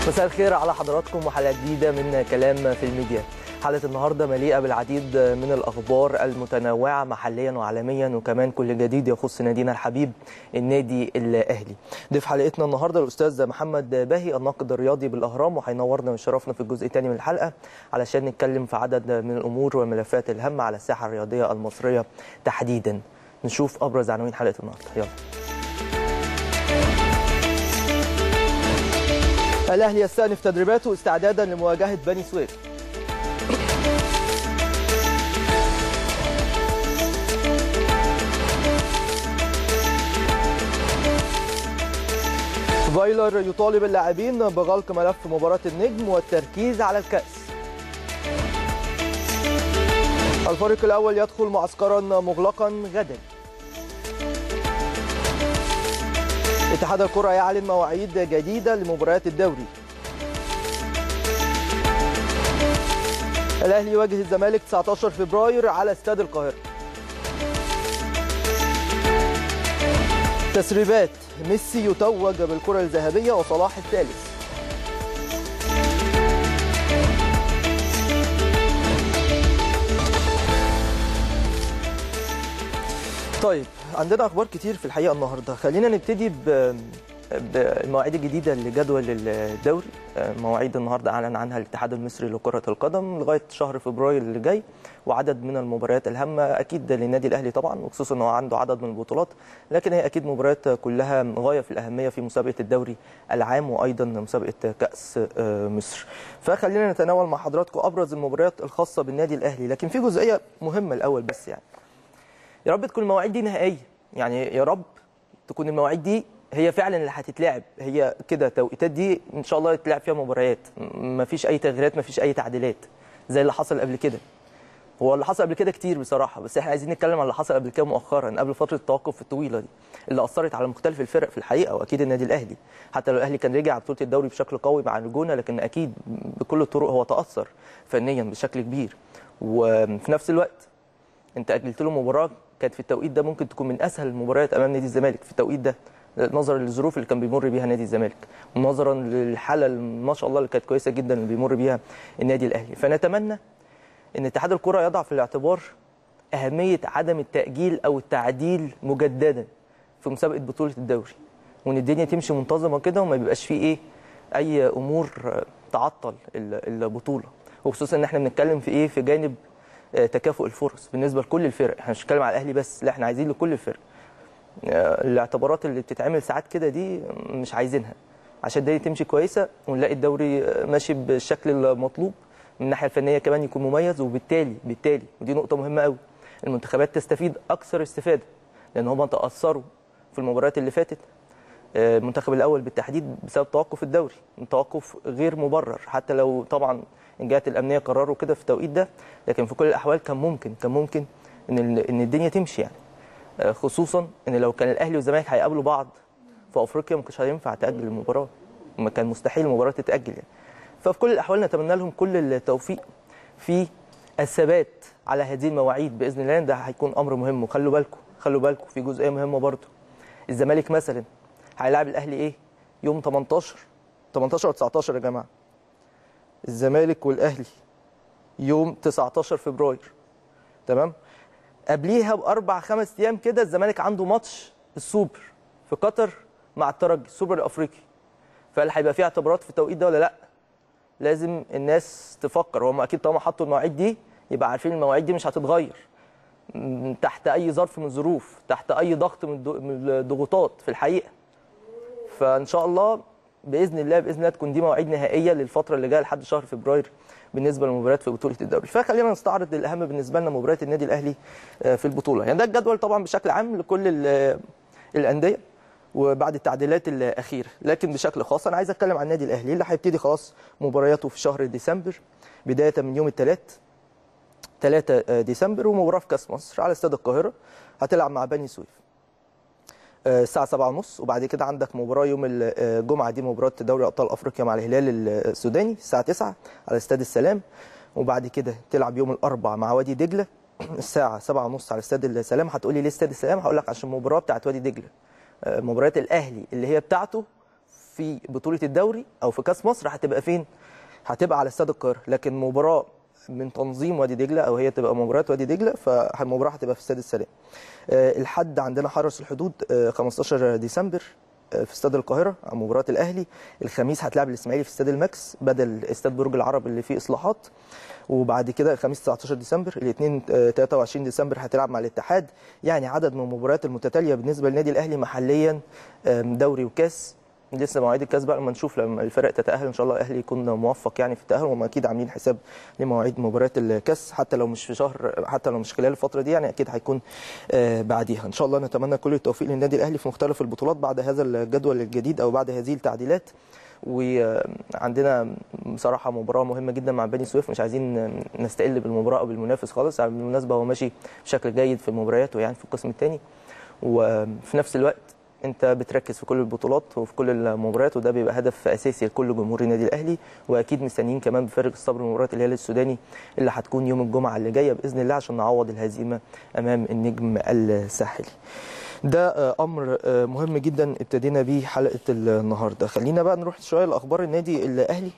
مساء الخير على حضراتكم وحلقه جديده من كلام في الميديا حلقه النهارده مليئه بالعديد من الاخبار المتنوعه محليا وعالميا وكمان كل جديد يخص نادينا الحبيب النادي الاهلي ضيف حلقتنا النهارده الاستاذ محمد باهي الناقد الرياضي بالاهرام وهينورنا ويشرفنا في الجزء الثاني من الحلقه علشان نتكلم في عدد من الامور والملفات الهامه على الساحه الرياضيه المصريه تحديدا نشوف ابرز عناوين حلقه النهارده يلا الاهلي يستأنف تدريباته استعدادا لمواجهه بني سويف فايلر يطالب اللاعبين بغلق ملف مباراة النجم والتركيز على الكأس الفريق الأول يدخل معسكرا مغلقا غدا اتحاد الكرة يعلن مواعيد جديدة لمباريات الدوري الأهلي يواجه الزمالك 19 فبراير على استاد القاهرة تسريبات ميسي يتوج بالكرة الذهبية وصلاح الثالث طيب عندنا اخبار كتير في الحقيقه النهارده خلينا نبتدي ب بالمواعيد الجديده لجدول الدوري مواعيد النهارده اعلن عنها الاتحاد المصري لكره القدم لغايه شهر فبراير اللي جاي وعدد من المباريات الهامه اكيد للنادي الاهلي طبعا وخصوصا انه عنده عدد من البطولات لكن هي اكيد مباريات كلها غايه في الاهميه في مسابقه الدوري العام وايضا مسابقه كاس مصر فخلينا نتناول مع حضراتكم ابرز المباريات الخاصه بالنادي الاهلي لكن في جزئيه مهمه الاول بس يعني يا رب تكون المواعيد دي نهائيه يعني يا رب تكون المواعيد دي هي فعلا اللي هتتلعب هي كده توقيتات دي ان شاء الله يتلعب فيها مباريات مفيش اي تغييرات مفيش اي تعديلات زي اللي حصل قبل كده هو اللي حصل قبل كده كتير بصراحه بس احنا عايزين نتكلم عن اللي حصل قبل كده مؤخرا قبل فتره التوقف الطويله دي اللي اثرت على مختلف الفرق في الحقيقه واكيد النادي الاهلي حتى لو الاهلي كان رجع بطوله الدوري بشكل قوي مع الجونه لكن اكيد بكل الطرق هو تاثر فنيا بشكل كبير وفي نفس الوقت انت اجلت له مباراه كانت في التوقيت ده ممكن تكون من اسهل المباريات امام نادي الزمالك في التوقيت ده نظرا للظروف اللي كان بيمر بيها نادي الزمالك ونظرا للحاله ما شاء الله اللي كانت كويسه جدا اللي بيمر بيها النادي الاهلي فنتمنى ان اتحاد الكره يضع في الاعتبار اهميه عدم التاجيل او التعديل مجددا في مسابقه بطوله الدوري وان الدنيا تمشي منتظمه كده وما بيبقاش فيه ايه اي امور تعطل البطوله وخصوصا ان احنا بنتكلم في ايه في جانب تكافؤ الفرص بالنسبه لكل الفرق احنا مش بنتكلم على الاهلي بس لا احنا عايزين لكل الفرق الاعتبارات اللي بتتعمل ساعات كده دي مش عايزينها عشان الدنيا تمشي كويسه ونلاقي الدوري ماشي بالشكل المطلوب من الناحيه الفنيه كمان يكون مميز وبالتالي بالتالي ودي نقطه مهمه قوي المنتخبات تستفيد اكثر استفاده لان هم تاثروا في المباريات اللي فاتت المنتخب الاول بالتحديد بسبب توقف الدوري توقف غير مبرر حتى لو طبعا الجهات الامنيه قرروا كده في التوقيت ده لكن في كل الاحوال كان ممكن كان ممكن ان ان الدنيا تمشي يعني خصوصا ان لو كان الاهلي والزمالك هيقابلوا بعض في افريقيا ما كانش هينفع تاجل المباراه ما كان مستحيل المباراه تتاجل يعني ففي كل الاحوال نتمنى لهم كل التوفيق في الثبات على هذه المواعيد باذن الله ده هيكون امر مهم وخلوا بالكم خلوا بالكم في جزئيه مهمه برضه الزمالك مثلا هيلاعب الاهلي ايه يوم 18 18 و 19 يا جماعه الزمالك والاهلي يوم 19 فبراير تمام قبليها باربع خمس ايام كده الزمالك عنده ماتش السوبر في قطر مع الترجي السوبر الافريقي فهل هيبقى فيه اعتبارات في التوقيت ده ولا لا لازم الناس تفكر هم اكيد طالما حطوا المواعيد دي يبقى عارفين المواعيد دي مش هتتغير تحت اي ظرف من الظروف تحت اي ضغط من الضغوطات في الحقيقه فان شاء الله باذن الله باذن الله تكون دي مواعيد نهائيه للفتره اللي جايه لحد شهر فبراير بالنسبه للمباريات في بطوله الدوري فخلينا نستعرض الاهم بالنسبه لنا مباريات النادي الاهلي في البطوله يعني ده الجدول طبعا بشكل عام لكل الانديه وبعد التعديلات الاخيره لكن بشكل خاص انا عايز اتكلم عن النادي الاهلي اللي هيبتدي خلاص مبارياته في شهر ديسمبر بدايه من يوم الثلاث 3 ديسمبر ومباراه في كاس مصر على استاد القاهره هتلعب مع بني سويف الساعة 7:30 وبعد كده عندك مباراة يوم الجمعة دي مباراة دوري أبطال أفريقيا مع الهلال السوداني الساعة 9 على استاد السلام وبعد كده تلعب يوم الأربع مع وادي دجلة الساعة 7:30 على استاد السلام هتقولي ليه استاد السلام هقول لك عشان المباراة بتاعت وادي دجلة مباريات الأهلي اللي هي بتاعته في بطوله الدوري او في كاس مصر هتبقى فين هتبقى على استاد القاهره لكن مباراه من تنظيم وادي دجله او هي تبقى مباراه وادي دجله فالمباراه هتبقى في استاد السلام آه، الحد عندنا حرس الحدود آه، 15 ديسمبر آه، في استاد القاهره مباراه الاهلي الخميس هتلعب الاسماعيلي في استاد الماكس بدل استاد برج العرب اللي فيه اصلاحات وبعد كده الخميس 19 ديسمبر الاثنين 23 ديسمبر هتلعب مع الاتحاد يعني عدد من المباريات المتتاليه بالنسبه للنادي الاهلي محليا آم، دوري وكاس لسه مواعيد الكاس بقى لما نشوف لما الفرق تتاهل ان شاء الله الاهلي يكون موفق يعني في التاهل وهم اكيد عاملين حساب لمواعيد مباريات الكاس حتى لو مش في شهر حتى لو مش خلال الفتره دي يعني اكيد هيكون آه، بعديها ان شاء الله نتمنى كل التوفيق للنادي الاهلي في مختلف البطولات بعد هذا الجدول الجديد او بعد هذه التعديلات وعندنا بصراحه مباراه مهمه جدا مع بني سويف مش عايزين نستقل بالمباراه او بالمنافس خالص يعني بالمناسبه هو ماشي بشكل جيد في مبارياته يعني في القسم الثاني وفي نفس الوقت انت بتركز في كل البطولات وفي كل المباريات وده بيبقى هدف اساسي لكل جمهور النادي الاهلي واكيد مستنيين كمان بفارغ الصبر مباراه الهلال السوداني اللي هتكون يوم الجمعه اللي جايه باذن الله عشان نعوض الهزيمه امام النجم الساحلي ده آه، امر آه، مهم جدا ابتدينا بيه حلقه النهارده خلينا بقى نروح شويه لاخبار النادي الاهلي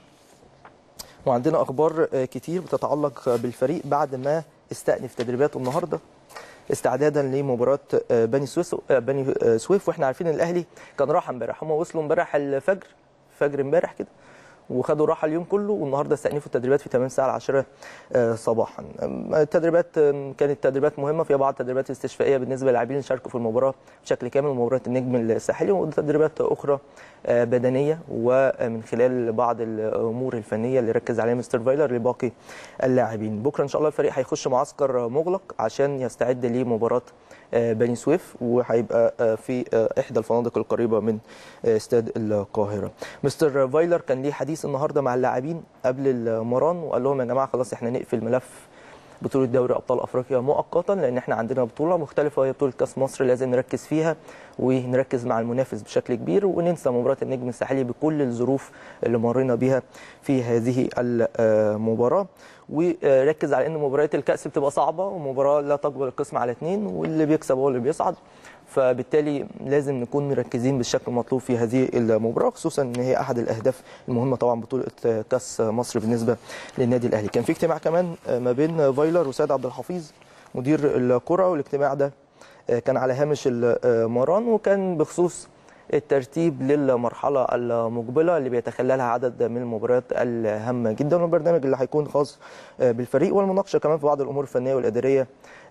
وعندنا اخبار آه، كتير بتتعلق بالفريق بعد ما استأنف تدريباته النهارده استعدادا لمباراه آه، بني سويس آه، بني آه، سويف واحنا عارفين ان الاهلي كان راح امبارح هم وصلوا امبارح الفجر فجر امبارح كده وخدوا راحه اليوم كله والنهارده استأنفوا التدريبات في تمام الساعه العاشرة آه، صباحا أم، التدريبات آم، كانت تدريبات مهمه فيها بعض التدريبات الاستشفائيه بالنسبه للاعبين اللي شاركوا في المباراه بشكل كامل مباراه النجم الساحلي وتدريبات اخرى آه، بدنيه ومن خلال بعض الامور الفنيه اللي ركز عليها مستر فايلر لباقي اللاعبين بكره ان شاء الله الفريق هيخش معسكر مغلق عشان يستعد لمباراه آه، بني سويف وهيبقى آه، في آه، احدى الفنادق القريبه من آه، استاد القاهره مستر فايلر كان ليه حديث النهارده مع اللاعبين قبل المران وقال لهم يا جماعه خلاص احنا نقفل ملف بطولة دوري أبطال أفريقيا مؤقتا لأن احنا عندنا بطولة مختلفة وهي بطولة كأس مصر لازم نركز فيها ونركز مع المنافس بشكل كبير وننسى مباراة النجم الساحلي بكل الظروف اللي مرينا بها في هذه المباراة وركز على ان مباريات الكأس بتبقى صعبة ومباراة لا تقبل القسم على اثنين واللي بيكسب هو اللي بيصعد فبالتالي لازم نكون مركزين بالشكل المطلوب في هذه المباراه خصوصا ان هي احد الاهداف المهمه طبعا بطوله كاس مصر بالنسبه للنادي الاهلي كان في اجتماع كمان ما بين فايلر وسيد عبد الحفيظ مدير الكره والاجتماع ده كان على هامش المران وكان بخصوص الترتيب للمرحلة المقبلة اللي بيتخللها عدد من المباريات الهامة جدا والبرنامج اللي هيكون خاص بالفريق والمناقشة كمان في بعض الأمور الفنية والإدارية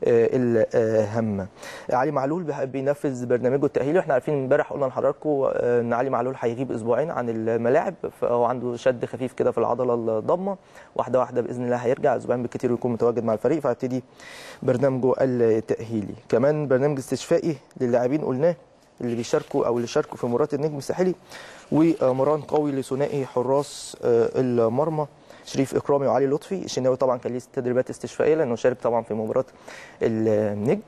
الهامة علي معلول بينفذ برنامجه التأهيلي واحنا عارفين امبارح قلنا لحضراتكم ان علي معلول هيغيب اسبوعين عن الملاعب فهو عنده شد خفيف كده في العضله الضمه واحده واحده باذن الله هيرجع اسبوعين بالكثير ويكون متواجد مع الفريق فهيبتدي برنامجه التأهيلي كمان برنامج استشفائي للاعبين قلناه اللي بيشاركوا او اللي شاركوا في مباراه النجم الساحلي ومران قوي لثنائي حراس المرمى شريف اكرامي وعلي لطفي الشناوي طبعا كان ليه تدريبات استشفائيه لانه شارك طبعا في مباراه النجم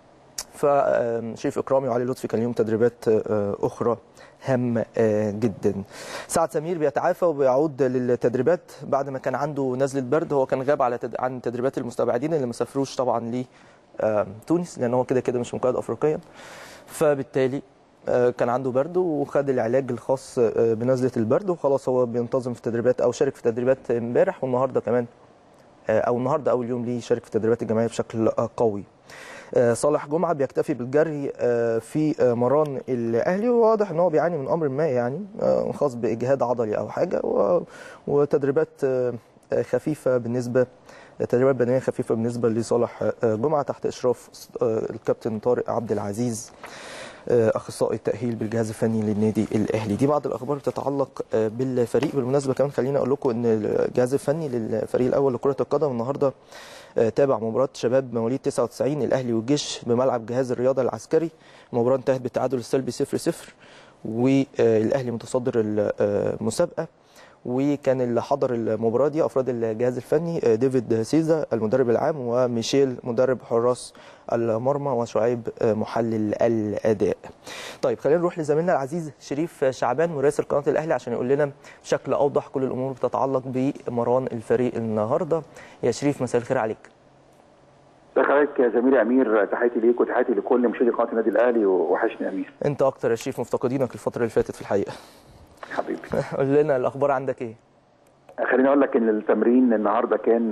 فشريف اكرامي وعلي لطفي كان ليهم تدريبات اخرى هامه جدا سعد سمير بيتعافى وبيعود للتدريبات بعد ما كان عنده نزله برد هو كان غاب على تد... عن تدريبات المستبعدين اللي ما سافروش طبعا لتونس لان هو كده كده مش مقيد افريقيا فبالتالي كان عنده برد وخد العلاج الخاص بنزله البرد وخلاص هو بينتظم في تدريبات او شارك في تدريبات امبارح والنهارده كمان او النهارده اول يوم ليه يشارك في التدريبات الجماعيه بشكل قوي صالح جمعه بيكتفي بالجري في مران الاهلي وواضح ان هو بيعاني من امر ما يعني خاص باجهاد عضلي او حاجه وتدريبات خفيفه بالنسبه تدريبات بدنيه خفيفه بالنسبه لصالح جمعه تحت اشراف الكابتن طارق عبد العزيز اخصائي التاهيل بالجهاز الفني للنادي الاهلي دي بعض الاخبار بتتعلق بالفريق بالمناسبه كمان خليني اقول لكم ان الجهاز الفني للفريق الاول لكره القدم النهارده تابع مباراه شباب مواليد 99 الاهلي والجيش بملعب جهاز الرياضه العسكري المباراه انتهت بالتعادل السلبي 0 0 والاهلي متصدر المسابقه وكان اللي حضر المباراه دي افراد الجهاز الفني ديفيد سيزا المدرب العام وميشيل مدرب حراس المرمى وشعيب محلل الاداء. طيب خلينا نروح لزميلنا العزيز شريف شعبان مراسل قناه الاهلي عشان يقول لنا بشكل اوضح كل الامور بتتعلق بمران الفريق النهارده. يا شريف مساء الخير عليك. حضرتك يا زميلي امير تحياتي ليك وتحياتي لكل مشاهدي قناه النادي الاهلي وحشني امير. انت اكتر يا شريف مفتقدينك الفتره اللي فاتت في الحقيقه. حبيبي قول لنا الاخبار عندك ايه خليني اقول لك ان التمرين النهارده كان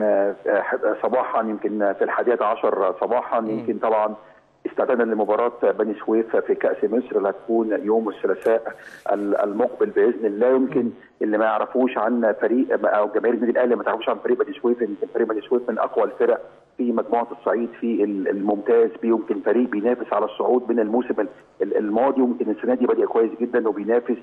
صباحا يمكن في الحادية عشر صباحا يمكن طبعا استعدادا لمباراة بني سويف في كأس مصر اللي هتكون يوم الثلاثاء المقبل بإذن الله يمكن اللي ما يعرفوش عن فريق أو جماهير النادي الأهلي ما تعرفوش عن فريق بني سويف يمكن فريق بني سويف من أقوى الفرق في مجموعة الصعيد في الممتاز يمكن فريق بينافس على الصعود من الموسم الماضي ويمكن السنة دي بدأ كويس جدا وبينافس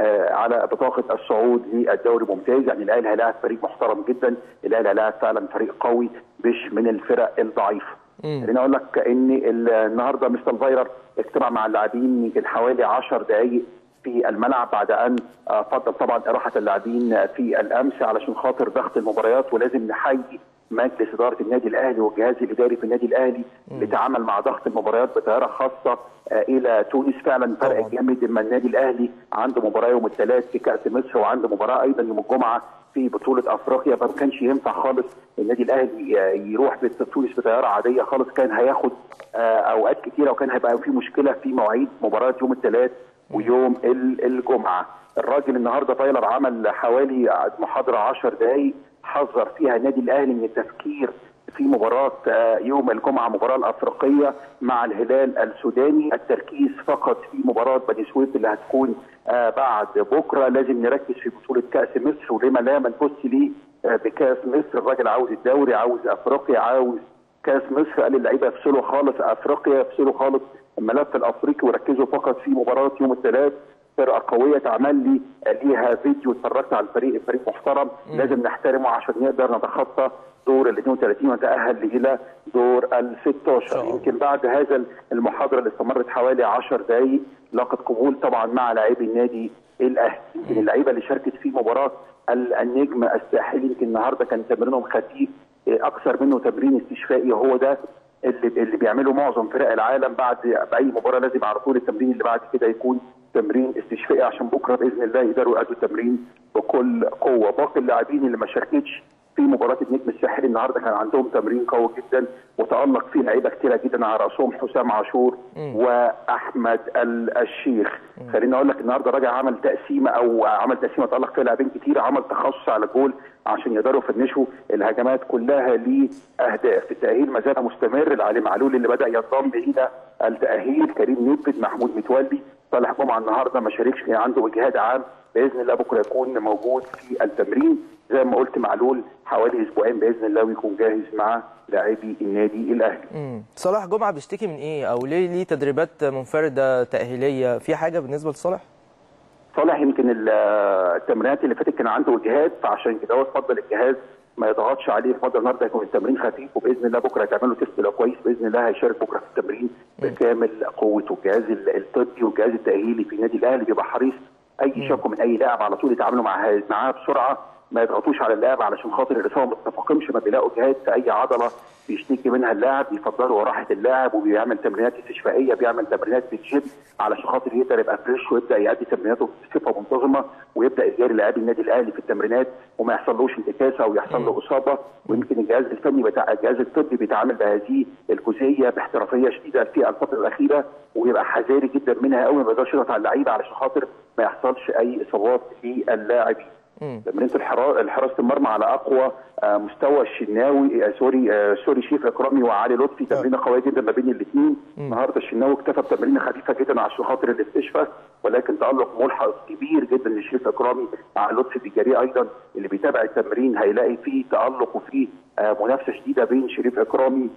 على بطاقه الصعود للدوري ممتاز يعني الاهلي هيلاعب فريق محترم جدا الاهلي هيلاعب فعلا فريق قوي مش من الفرق الضعيفه خليني اقول لك ان النهارده مستر فايرر اجتمع مع اللاعبين يمكن حوالي 10 دقائق في الملعب بعد ان فضل طبعا اراحه اللاعبين في الامس علشان خاطر ضغط المباريات ولازم نحيي مجلس اداره النادي الاهلي والجهاز الاداري في النادي الاهلي اللي تعامل مع ضغط المباريات بطياره خاصه الى تونس فعلا فرق جامد اما النادي الاهلي عنده مباراه يوم الثلاث في كاس مصر وعنده مباراه ايضا يوم الجمعه في بطوله افريقيا فما كانش ينفع خالص النادي الاهلي يروح تونس بطياره عاديه خالص كان هياخد اوقات كثيره وكان هيبقى في مشكله في مواعيد مباراه يوم الثلاث ويوم الجمعه الراجل النهارده فايلر عمل حوالي محاضره 10 دقائق حذر فيها النادي الاهلي من التفكير في مباراة يوم الجمعة مباراة الأفريقية مع الهلال السوداني التركيز فقط في مباراة بني سويف اللي هتكون بعد بكرة لازم نركز في بطولة كأس مصر ولما لا ما نبص ليه بكأس مصر الراجل عاوز الدوري عاوز أفريقيا عاوز كأس مصر قال اللعيبة يفصلوا خالص أفريقيا يفصلوا خالص الملف الأفريقي وركزوا فقط في مباراة يوم الثلاث فرقه قويه اتعمل لي ليها فيديو اتفرجت على الفريق الفريق محترم م. لازم نحترمه عشان نقدر نتخطى دور ال 32 ونتاهل الى دور ال 16 يمكن بعد هذا المحاضره اللي استمرت حوالي 10 دقائق لقت قبول طبعا مع لاعبي النادي الاهلي يمكن اللعيبه اللي شاركت في مباراه النجم الساحلي يمكن النهارده كان تمرينهم خفيف اكثر منه تمرين استشفائي هو ده اللي اللي بيعمله معظم فرق العالم بعد باي مباراه لازم على طول التمرين اللي بعد كده يكون تمرين استشفائي عشان بكره باذن الله يقدروا يأدوا التمرين بكل قوه باقي اللاعبين اللي ما شاركتش في مباراه النجم الساحلي النهارده كان عندهم تمرين قوي جدا وتالق فيه لعيبه كثيره جدا على راسهم حسام عاشور واحمد الشيخ خليني اقول لك النهارده راجع عمل تقسيمه او عمل تقسيمه تالق فيها لاعبين كتير عمل تخصص على جول عشان يقدروا يفنشوا الهجمات كلها لاهداف التاهيل ما زال مستمر العلي معلول اللي بدا ينضم الى التاهيل كريم نيدفيد محمود متولي صالح جمعه النهارده ما شاركش عنده اجهاد عام باذن الله بكره يكون موجود في التمرين زي ما قلت معلول حوالي اسبوعين باذن الله ويكون جاهز مع لاعبي النادي الاهلي. امم صلاح جمعه بيشتكي من ايه او ليه ليه تدريبات منفرده تاهيليه في حاجه بالنسبه لصالح؟ صالح يمكن التمرينات اللي فاتت كان عنده اجهاد فعشان كده هو اتفضل الجهاز ما يضغطش عليه اتفضل النهارده هيكون التمرين خفيف وباذن الله بكره هيتعمل له تيست لو كويس باذن الله هيشارك بكره في التمرين بكامل قوته الجهاز الطبي والجهاز التاهيلي في النادي الاهلي بيبقى حريص اي شكوى من اي لاعب على طول يتعاملوا معاه معاه بسرعه ما يضغطوش على اللاعب علشان خاطر الاصابه ما تتفاقمش ما بيلاقوا جهاز في اي عضله بيشتكي منها اللاعب بيفضلوا راحه اللاعب وبيعمل تمرينات استشفائيه بيعمل تمرينات بالجيم علشان خاطر يقدر يبقى فريش ويبدا يؤدي تمريناته بصفه منتظمه ويبدا يجاري لاعبي النادي الاهلي في التمرينات وما يحصلوش انتكاسه او يحصل له اصابه ويمكن الجهاز الفني بتاع الجهاز الطبي بيتعامل بهذه الجزئيه باحترافيه شديده في الفتره الاخيره ويبقى حذاري جدا منها قوي ما يقدرش يضغط على اللعيبه علشان خاطر ما يحصلش اي اصابات للاعبين. تمرينه حراسه المرمى على اقوى مستوى الشناوي سوري سوري شيف اكرامي وعلي لطفي تمرينه قويه جدا ما بين الاثنين النهارده الشناوي اكتفى بتمرينه خفيفه جدا عشان خاطر الاستشفاء ولكن تالق ملحق كبير جدا لشريف اكرامي مع لطفي بيجاريه ايضا اللي بيتابع التمرين هيلاقي فيه تالق وفيه منافسه شديده بين شريف اكرامي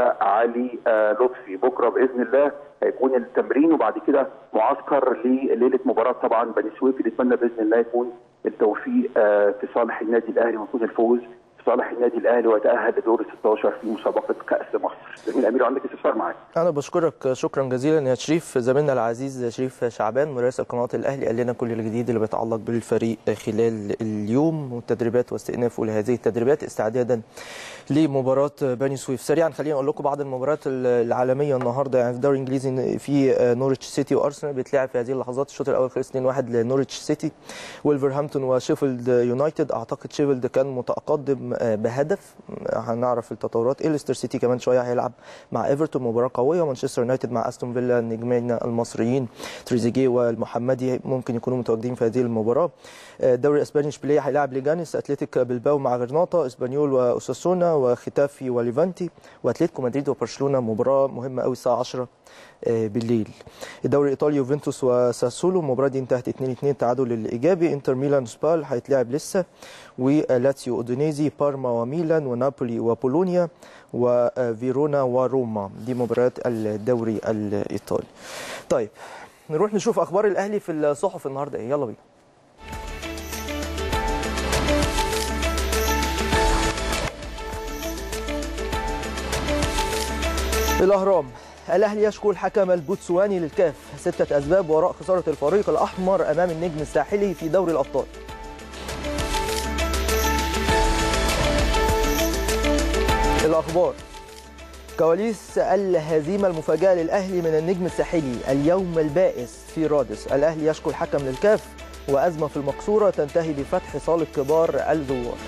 وعلي لطفي بكره باذن الله هيكون التمرين وبعد كده معسكر لليله مباراه طبعا بني سويف اللي نتمنى باذن الله يكون التوفيق في صالح النادي الاهلي ويكون الفوز في صالح النادي الاهلي ويتاهل لدور ال 16 في مسابقه كاس مصر. جميل امير عندك استفسار معاك. انا بشكرك شكرا جزيلا يا شريف زميلنا العزيز شريف شعبان مراسل قناه الاهلي قال لنا كل الجديد اللي بيتعلق بالفريق خلال اليوم والتدريبات واستئنافه لهذه التدريبات استعدادا لمباراه بني سويف. سريعا خليني اقول لكم بعض المباريات العالميه النهارده يعني في الدوري الانجليزي في نورتش سيتي وارسنال بيتلعب في هذه اللحظات الشوط الاول خلص 2-1 لنورتش سيتي ولفرهامبتون وشيفيلد يونايتد اعتقد شيفيلد كان متقدم بهدف هنعرف التطورات ايه ليستر سيتي كمان شويه هيلعب مع ايفرتون مباراه قويه مانشستر يونايتد مع استون فيلا النجمين المصريين تريزيجيه والمحمدي ممكن يكونوا متواجدين في هذه المباراه الدوري الاسباني اشبيليه هيلاعب ليجانيس اتلتيك بلباو مع غرناطه اسبانيول واوساسونا وختافي وليفانتي واتلتيكو مدريد وبرشلونه مباراه مهمه قوي الساعه 10 بالليل الدوري الايطالي يوفنتوس وساسولو المباراه دي انتهت 2 2 تعادل الايجابي انتر ميلان سبال هيتلعب لسه ولاتسيو اودينيزي بارما وميلان ونابولي وبولونيا وفيرونا وروما دي مباريات الدوري الايطالي طيب نروح نشوف اخبار الاهلي في الصحف النهارده ايه يلا بينا الاهرام الاهلي يشكو الحكم البوتسواني للكاف ستة اسباب وراء خسارة الفريق الاحمر امام النجم الساحلي في دوري الابطال الاخبار كواليس الهزيمة المفاجئة للأهلي من النجم الساحلي اليوم البائس في رادس الأهلي يشكو الحكم للكاف وأزمة في المقصورة تنتهي بفتح صالة كبار الزوار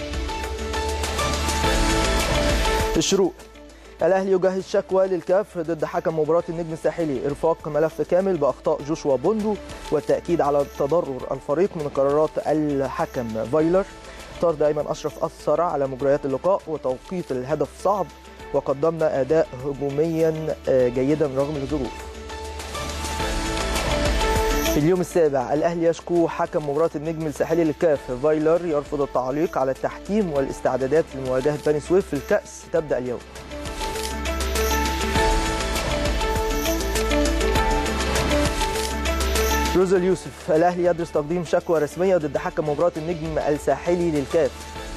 الشروق الاهلي يجهز شكوى للكاف ضد حكم مباراه النجم الساحلي ارفاق ملف كامل باخطاء جوشوا بوندو والتاكيد على تضرر الفريق من قرارات الحكم فايلر طرد ايمن اشرف اثر على مجريات اللقاء وتوقيت الهدف صعب وقدمنا اداء هجوميا جيدا رغم الظروف في اليوم السابع الاهلي يشكو حكم مباراه النجم الساحلي للكاف فايلر يرفض التعليق على التحكيم والاستعدادات لمواجهه بني سويف في الكاس تبدا اليوم روزا اليوسف الاهلي يدرس تقديم شكوى رسميه ضد حكم مباراه النجم الساحلي للكاف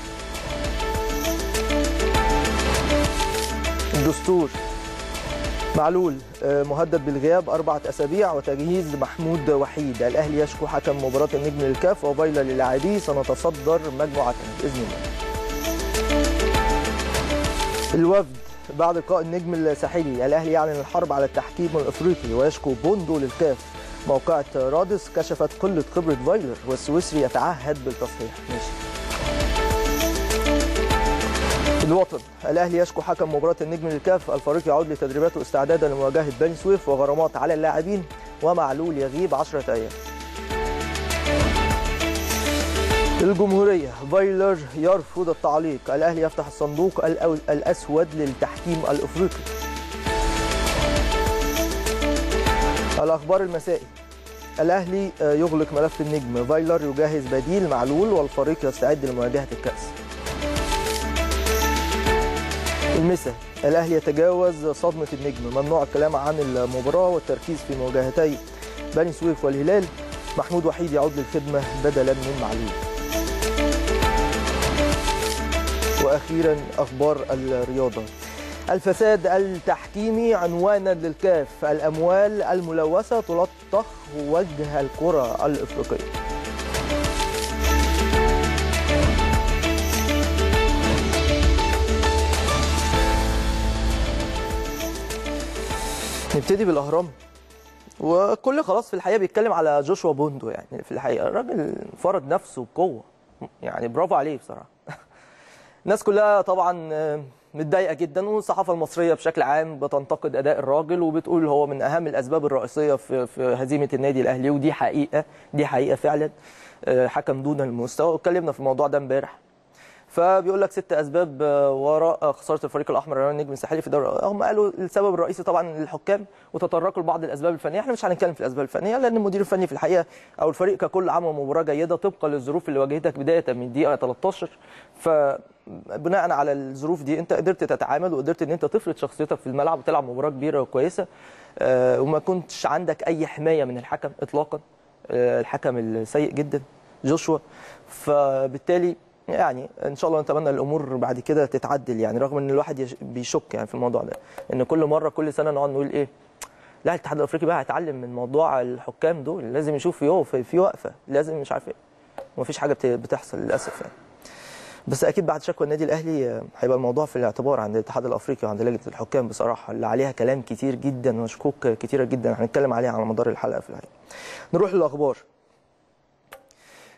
الدستور معلول مهدد بالغياب أربعة أسابيع وتجهيز محمود وحيد الأهلي يشكو حكم مباراة النجم للكاف وفيلا للاعبيه سنتصدر مجموعة بإذن الله الوفد بعد لقاء النجم الساحلي الأهلي يعلن الحرب على التحكيم الأفريقي ويشكو بوندو للكاف موقعة رادس كشفت قلة خبرة فايلر والسويسري يتعهد بالتصحيح ماشي الوطن الاهلي يشكو حكم مباراه النجم للكاف الفريق يعود لتدريباته استعدادا لمواجهه بني سويف وغرامات على اللاعبين ومعلول يغيب 10 ايام الجمهورية فايلر يرفض التعليق الأهلي يفتح الصندوق الأسود للتحكيم الأفريقي الأخبار المسائي الأهلي يغلق ملف النجم فايلر يجهز بديل معلول والفريق يستعد لمواجهة الكأس المسا الاهلي يتجاوز صدمه النجم ممنوع الكلام عن المباراه والتركيز في مواجهتي بني سويف والهلال محمود وحيد يعود للخدمه بدلا من معلول واخيرا اخبار الرياضه الفساد التحكيمي عنوانا للكاف الاموال الملوثه تلطخ وجه الكره الافريقيه نبتدي بالاهرام وكل خلاص في الحقيقه بيتكلم على جوشوا بوندو يعني في الحقيقه الراجل فرض نفسه بقوه يعني برافو عليه بصراحه الناس كلها طبعا متضايقه جدا والصحافه المصريه بشكل عام بتنتقد اداء الراجل وبتقول هو من اهم الاسباب الرئيسيه في في هزيمه النادي الاهلي ودي حقيقه دي حقيقه فعلا حكم دون المستوى واتكلمنا في الموضوع ده امبارح فبيقول لك ست اسباب وراء خساره الفريق الاحمر امام النجم الساحلي في الدوري هم قالوا السبب الرئيسي طبعا الحكام وتطرقوا لبعض الاسباب الفنيه احنا مش هنتكلم في الاسباب الفنيه لان المدير الفني في الحقيقه او الفريق ككل عمل مباراه جيده طبقا للظروف اللي واجهتك بدايه من دقيقه 13 فبناء على الظروف دي انت قدرت تتعامل وقدرت ان انت تفرض شخصيتك في الملعب وتلعب مباراه كبيره وكويسه وما كنتش عندك اي حمايه من الحكم اطلاقا الحكم السيء جدا جوشوا فبالتالي يعني ان شاء الله نتمنى الامور بعد كده تتعدل يعني رغم ان الواحد بيشك يعني في الموضوع ده ان كل مره كل سنه نقعد نقول ايه لا الاتحاد الافريقي بقى هيتعلم من موضوع الحكام دول لازم يشوف يقف في وقفه لازم مش عارف ايه ومفيش حاجه بتحصل للاسف يعني بس اكيد بعد شكوى النادي الاهلي هيبقى الموضوع في الاعتبار عند الاتحاد الافريقي وعند لجنه الحكام بصراحه اللي عليها كلام كتير جدا وشكوك كتيره جدا هنتكلم عليها على مدار الحلقه في الحقيقه نروح للاخبار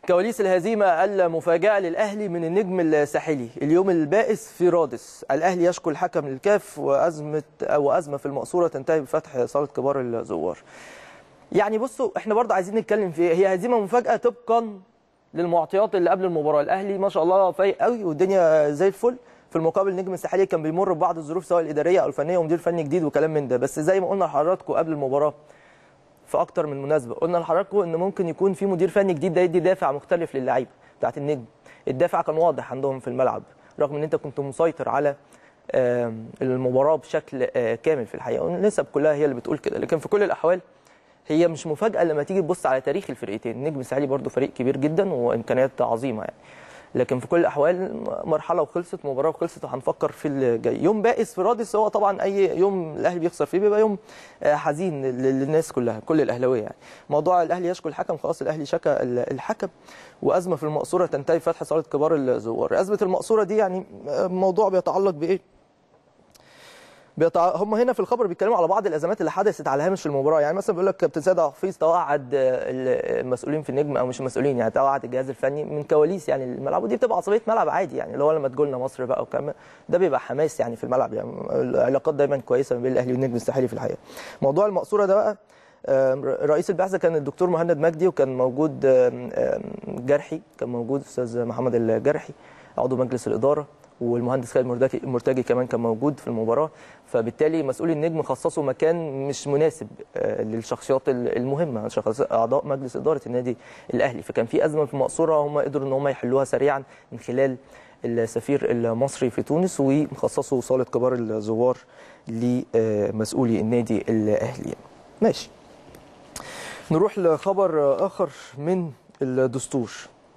كواليس الهزيمة المفاجأة للأهلي من النجم الساحلي اليوم البائس في رادس الأهلي يشكو الحكم للكاف وأزمة أو أزمة في المقصورة تنتهي بفتح صالة كبار الزوار يعني بصوا احنا برضه عايزين نتكلم في هي هزيمة مفاجأة طبقا للمعطيات اللي قبل المباراة الأهلي ما شاء الله فايق قوي والدنيا زي الفل في المقابل النجم الساحلي كان بيمر ببعض الظروف سواء الإدارية أو الفنية ومدير فني جديد وكلام من ده بس زي ما قلنا لحضراتكم قبل المباراة في اكتر من مناسبه قلنا لحضراتكم ان ممكن يكون في مدير فني جديد ده يدي دافع مختلف للعيبه بتاعت النجم الدافع كان واضح عندهم في الملعب رغم ان انت كنت مسيطر على المباراه بشكل كامل في الحقيقه والنسب كلها هي اللي بتقول كده لكن في كل الاحوال هي مش مفاجاه لما تيجي تبص على تاريخ الفرقتين النجم الساحلي برده فريق كبير جدا وامكانيات عظيمه يعني لكن في كل الاحوال مرحله وخلصت مباراه وخلصت وهنفكر في اللي جاي يوم بائس في رادس هو طبعا اي يوم الاهلي بيخسر فيه بيبقى يوم حزين للناس كلها كل الاهلاويه يعني موضوع الاهلي يشكو الحكم خلاص الاهلي شكى الحكم وازمه في المقصوره تنتهي فتح صاله كبار الزوار ازمه المقصوره دي يعني موضوع بيتعلق بايه بيطع... هم هنا في الخبر بيتكلموا على بعض الازمات اللي حدثت على هامش المباراه يعني مثلا بيقول لك كابتن سيد حفيظ توعد المسؤولين في النجم او مش المسؤولين يعني توعد الجهاز الفني من كواليس يعني الملعب ودي بتبقى عصبيه ملعب عادي يعني اللي هو لما تقولنا مصر بقى وكم ده بيبقى حماس يعني في الملعب يعني العلاقات دايما كويسه ما بين الاهلي والنجم الساحلي في الحقيقه موضوع المقصوره ده بقى رئيس البعثه كان الدكتور مهند مجدي وكان موجود جرحي كان موجود استاذ محمد الجرحي عضو مجلس الاداره والمهندس خالد مرتجي مرتجي كمان كان موجود في المباراه فبالتالي مسؤولي النجم خصصوا مكان مش مناسب للشخصيات المهمه اعضاء مجلس اداره النادي الاهلي فكان في ازمه في المقصوره هم قدروا ان هم يحلوها سريعا من خلال السفير المصري في تونس وخصصوا صاله كبار الزوار لمسؤولي النادي الاهلي ماشي نروح لخبر اخر من الدستور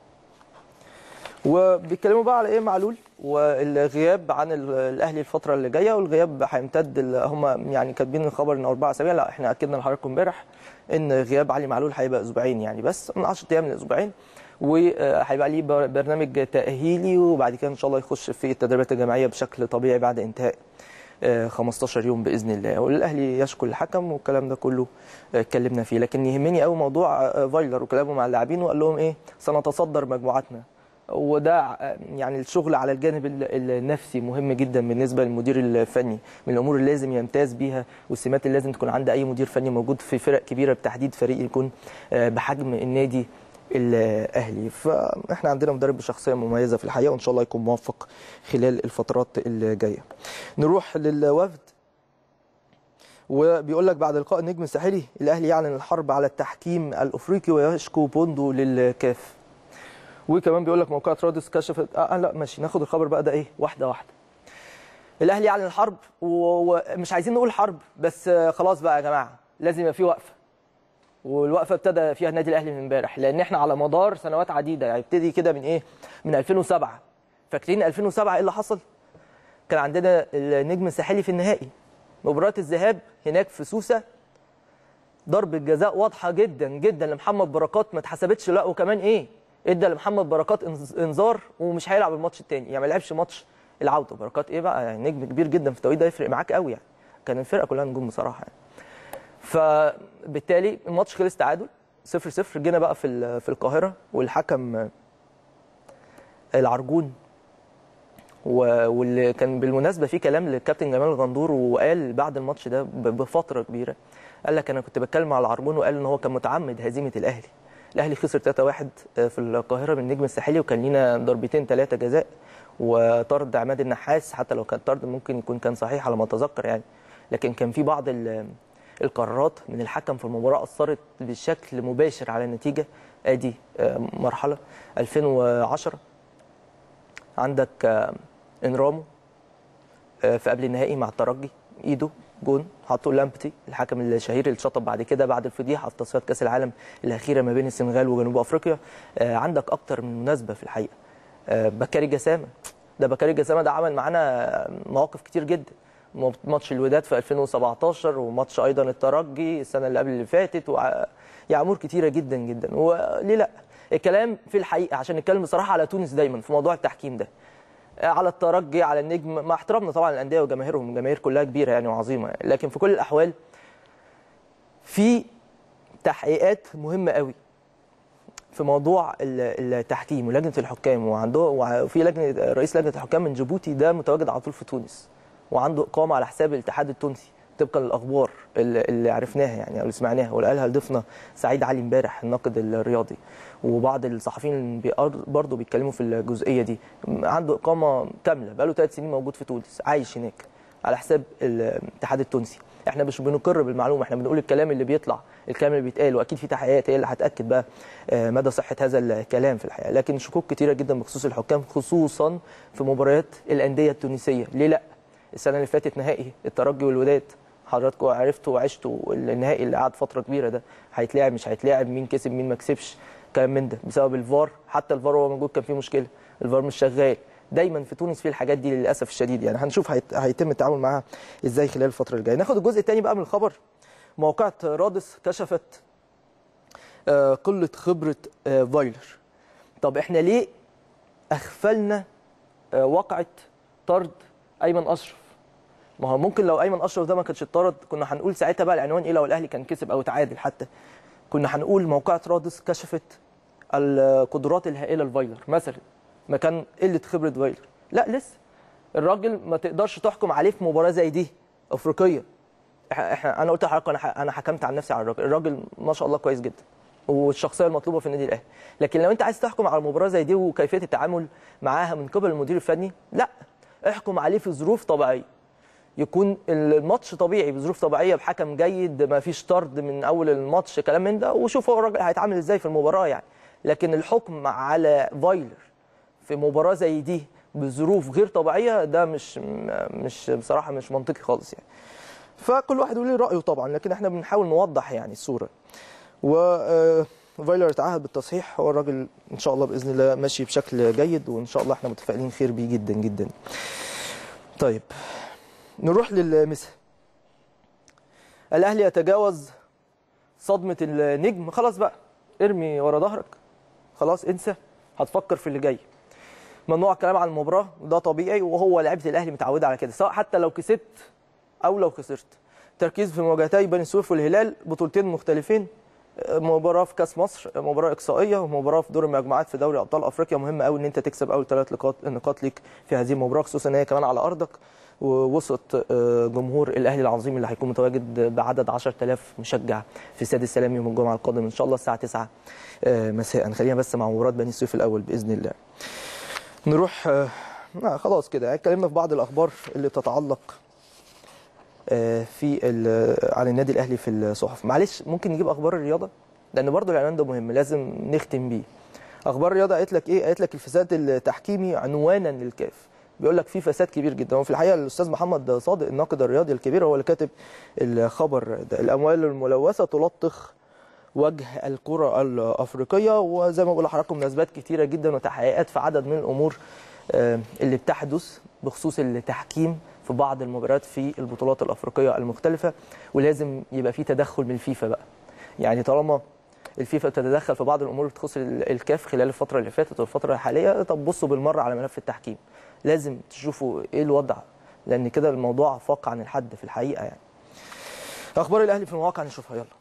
وبيتكلموا بقى على ايه معلول والغياب عن الاهلي الفتره اللي جايه والغياب هيمتد هم يعني كاتبين الخبر ان اربع اسابيع لا احنا اكدنا لحضراتكم امبارح ان غياب علي معلول هيبقى اسبوعين يعني بس من 10 ايام لاسبوعين وهيبقى ليه برنامج تاهيلي وبعد كده ان شاء الله يخش في التدريبات الجماعيه بشكل طبيعي بعد انتهاء 15 يوم باذن الله والاهلي يشكو الحكم والكلام ده كله اتكلمنا فيه لكن يهمني قوي موضوع فايلر وكلامه مع اللاعبين وقال لهم ايه سنتصدر مجموعتنا وده يعني الشغل على الجانب النفسي مهم جدا بالنسبه للمدير الفني من الامور اللي لازم يمتاز بيها والسمات اللي لازم تكون عند اي مدير فني موجود في فرق كبيره بتحديد فريق يكون بحجم النادي الاهلي فاحنا عندنا مدرب بشخصيه مميزه في الحقيقه وان شاء الله يكون موفق خلال الفترات اللي جايه نروح للوفد وبيقول لك بعد لقاء النجم الساحلي الاهلي يعلن الحرب على التحكيم الافريقي ويشكو بوندو للكاف وكمان بيقول لك موقعة رادس كشفت آه لا ماشي ناخد الخبر بقى ده ايه واحده واحده الاهلي يعلن الحرب ومش عايزين نقول حرب بس خلاص بقى يا جماعه لازم يبقى في وقفه والوقفه ابتدى فيها النادي الاهلي من امبارح لان احنا على مدار سنوات عديده يعني ابتدي كده من ايه من 2007 فاكرين 2007 ايه اللي حصل كان عندنا النجم الساحلي في النهائي مباراه الذهاب هناك في سوسه ضربه جزاء واضحه جدا جدا لمحمد بركات ما اتحسبتش لا وكمان ايه ادى لمحمد بركات انذار ومش هيلعب الماتش الثاني يعني ما لعبش ماتش العوده بركات ايه بقى يعني نجم كبير جدا في التوقيت ده يفرق معاك قوي يعني كان الفرقه كلها نجوم بصراحه يعني فبالتالي الماتش خلص تعادل 0 0 جينا بقى في في القاهره والحكم العرجون واللي كان بالمناسبه في كلام للكابتن جمال الغندور وقال بعد الماتش ده بفتره كبيره قال لك انا كنت بتكلم على العرجون وقال ان هو كان متعمد هزيمه الاهلي الاهلي خسر 3-1 في القاهره من النجم الساحلي وكان لينا ضربتين ثلاثه جزاء وطرد عماد النحاس حتى لو كان طرد ممكن يكون كان صحيح على ما اتذكر يعني لكن كان في بعض القرارات من الحكم في المباراه اثرت بشكل مباشر على النتيجه ادي مرحله 2010 عندك انرامو في قبل النهائي مع الترجي ايده جون حطوا لامبتي الحكم الشهير اللي شطب بعد كده بعد الفضيحه في تصفيات كاس العالم الاخيره ما بين السنغال وجنوب افريقيا عندك اكتر من مناسبه في الحقيقه بكاري جسامه ده بكاري جسامه ده عمل معانا مواقف كتير جدا ماتش الوداد في 2017 وماتش ايضا الترجي السنه اللي قبل اللي فاتت وع... يعني امور كتيره جدا جدا وليه لا الكلام في الحقيقه عشان نتكلم بصراحه على تونس دايما في موضوع التحكيم ده على الترجي على النجم مع احترامنا طبعا الانديه وجماهيرهم الجماهير كلها كبيره يعني وعظيمه يعني. لكن في كل الاحوال في تحقيقات مهمه قوي في موضوع ال- التحكيم ولجنه الحكام وعنده وفي لجنه رئيس لجنه الحكام من جيبوتي ده متواجد على طول في تونس وعنده اقامه على حساب الاتحاد التونسي طبقا للاخبار اللي اللي عرفناها يعني او اللي سمعناها واللي قالها ضيفنا سعيد علي امبارح الناقد الرياضي وبعض الصحفيين برضه بيتكلموا في الجزئيه دي عنده اقامه كامله بقاله ثلاث سنين موجود في تونس عايش هناك على حساب الاتحاد التونسي احنا مش بنقر بالمعلومه احنا بنقول الكلام اللي بيطلع الكلام اللي بيتقال واكيد في تحقيقات هي اللي هتاكد بقى آه، مدى صحه هذا الكلام في الحقيقه لكن شكوك كتيره جدا بخصوص الحكام خصوصا في مباريات الانديه التونسيه ليه لا السنه اللي فاتت نهائي الترجي والوداد حضراتكم عرفتوا وعشتوا النهائي اللي قعد فتره كبيره ده هيتلعب مش هيتلعب مين كسب مين ما كسبش كلام من ده بسبب الفار حتى الفار وهو موجود كان فيه مشكله الفار مش شغال دايما في تونس في الحاجات دي للاسف الشديد يعني هنشوف هيت- هيتم التعامل معاها ازاي خلال الفتره الجايه ناخد الجزء الثاني بقى من الخبر موقعة رادس كشفت آه، قله خبره آه، فايلر طب احنا ليه اغفلنا آه، واقعه طرد ايمن اشرف ما هو ممكن لو ايمن اشرف ده ما كانش اتطرد كنا هنقول ساعتها بقى العنوان ايه لو الاهلي كان كسب او تعادل حتى كنا هنقول موقعة رادس كشفت القدرات الهائله لفايلر مثلا مكان قله خبره فايلر لا لسه الراجل ما تقدرش تحكم عليه في مباراه زي دي افريقيه احنا إحنا- انا قلت لحضرتك انا ح- انا حكمت عن نفسي على الراجل الراجل ما شاء الله كويس جدا والشخصيه المطلوبه في النادي الاهلي لكن لو انت عايز تحكم على مباراه زي دي وكيفيه التعامل معاها من قبل المدير الفني لا احكم عليه في ظروف طبيعيه يكون الماتش طبيعي بظروف طبيعيه بحكم جيد ما فيش طرد من اول الماتش كلام من ده وشوف هو الراجل هيتعامل ازاي في المباراه يعني لكن الحكم على فايلر في مباراه زي دي بظروف غير طبيعيه ده مش مش بصراحه مش منطقي خالص يعني فكل واحد يقول لي رايه طبعا لكن احنا بنحاول نوضح يعني الصوره و آه، فايلر اتعهد بالتصحيح هو الراجل ان شاء الله باذن الله ماشي بشكل جيد وان شاء الله احنا متفائلين خير بيه جدا جدا طيب نروح للمسا الاهلي يتجاوز صدمه النجم خلاص بقى ارمي ورا ظهرك خلاص انسى هتفكر في اللي جاي ممنوع الكلام عن المباراه ده طبيعي وهو لعيبه الاهلي متعوده على كده سواء حتى لو كسبت او لو خسرت تركيز في مواجهتي بني سويف والهلال بطولتين مختلفين مباراه في كاس مصر مباراه اقصائيه ومباراه في دور المجموعات في دوري ابطال افريقيا مهم قوي ان انت تكسب اول ثلاث نقاط نقاط ليك في هذه المباراه خصوصا ان هي كمان على ارضك ووسط آه، جمهور الاهلي العظيم اللي هيكون متواجد بعدد 10000 مشجع في استاد السلام يوم الجمعه القادم ان شاء الله الساعه 9 آه، مساء خلينا بس مع مباراه بني سويف الاول باذن الله نروح آه، آه، خلاص كده اتكلمنا في بعض الاخبار اللي بتتعلق آه، في ال- على النادي الاهلي في الصحف معلش ممكن نجيب اخبار الرياضه لان برضو الاعلان ده مهم لازم نختم بيه اخبار الرياضه قالت لك ايه قالت لك الفساد التحكيمي عنوانا للكاف بيقول لك في فساد كبير جدا وفي الحقيقه الاستاذ محمد صادق الناقد الرياضي الكبير هو اللي كاتب الخبر ده الاموال الملوثه تلطخ وجه الكره الافريقيه وزي ما بقول لحضراتكم مناسبات كتيره جدا وتحقيقات في عدد من الامور آه، اللي بتحدث بخصوص التحكيم في بعض المباريات في البطولات الافريقيه المختلفه ولازم يبقى في تدخل من الفيفا بقى يعني طالما الفيفا بتتدخل في بعض الامور اللي تخص ال- الكاف خلال الفتره اللي فاتت والفتره الحاليه طب بصوا بالمره على ملف التحكيم لازم تشوفوا ايه الوضع لان كده الموضوع فاق عن الحد في الحقيقه يعني اخبار الاهلي في المواقع نشوفها يلا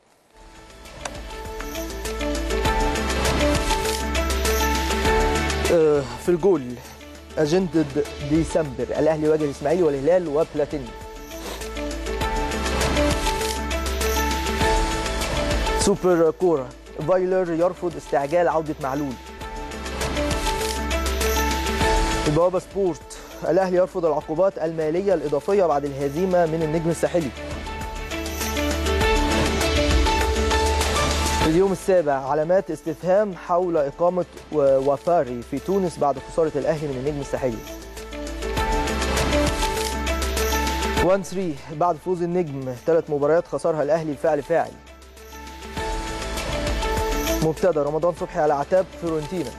آه، في الجول أجندة ديسمبر الأهلي يواجه الإسماعيلي والهلال وبلاتيني سوبر كورة فايلر يرفض استعجال عودة معلول البوابة سبورت الأهلي يرفض العقوبات المالية الإضافية بعد الهزيمة من النجم الساحلي في اليوم السابع علامات استفهام حول إقامة و- وفاري في تونس بعد خسارة الأهلي من النجم الساحلي 1 3 بعد فوز النجم ثلاث مباريات خسرها الأهلي الفعل فاعل مبتدا رمضان صبحي على عتاب فيورنتينا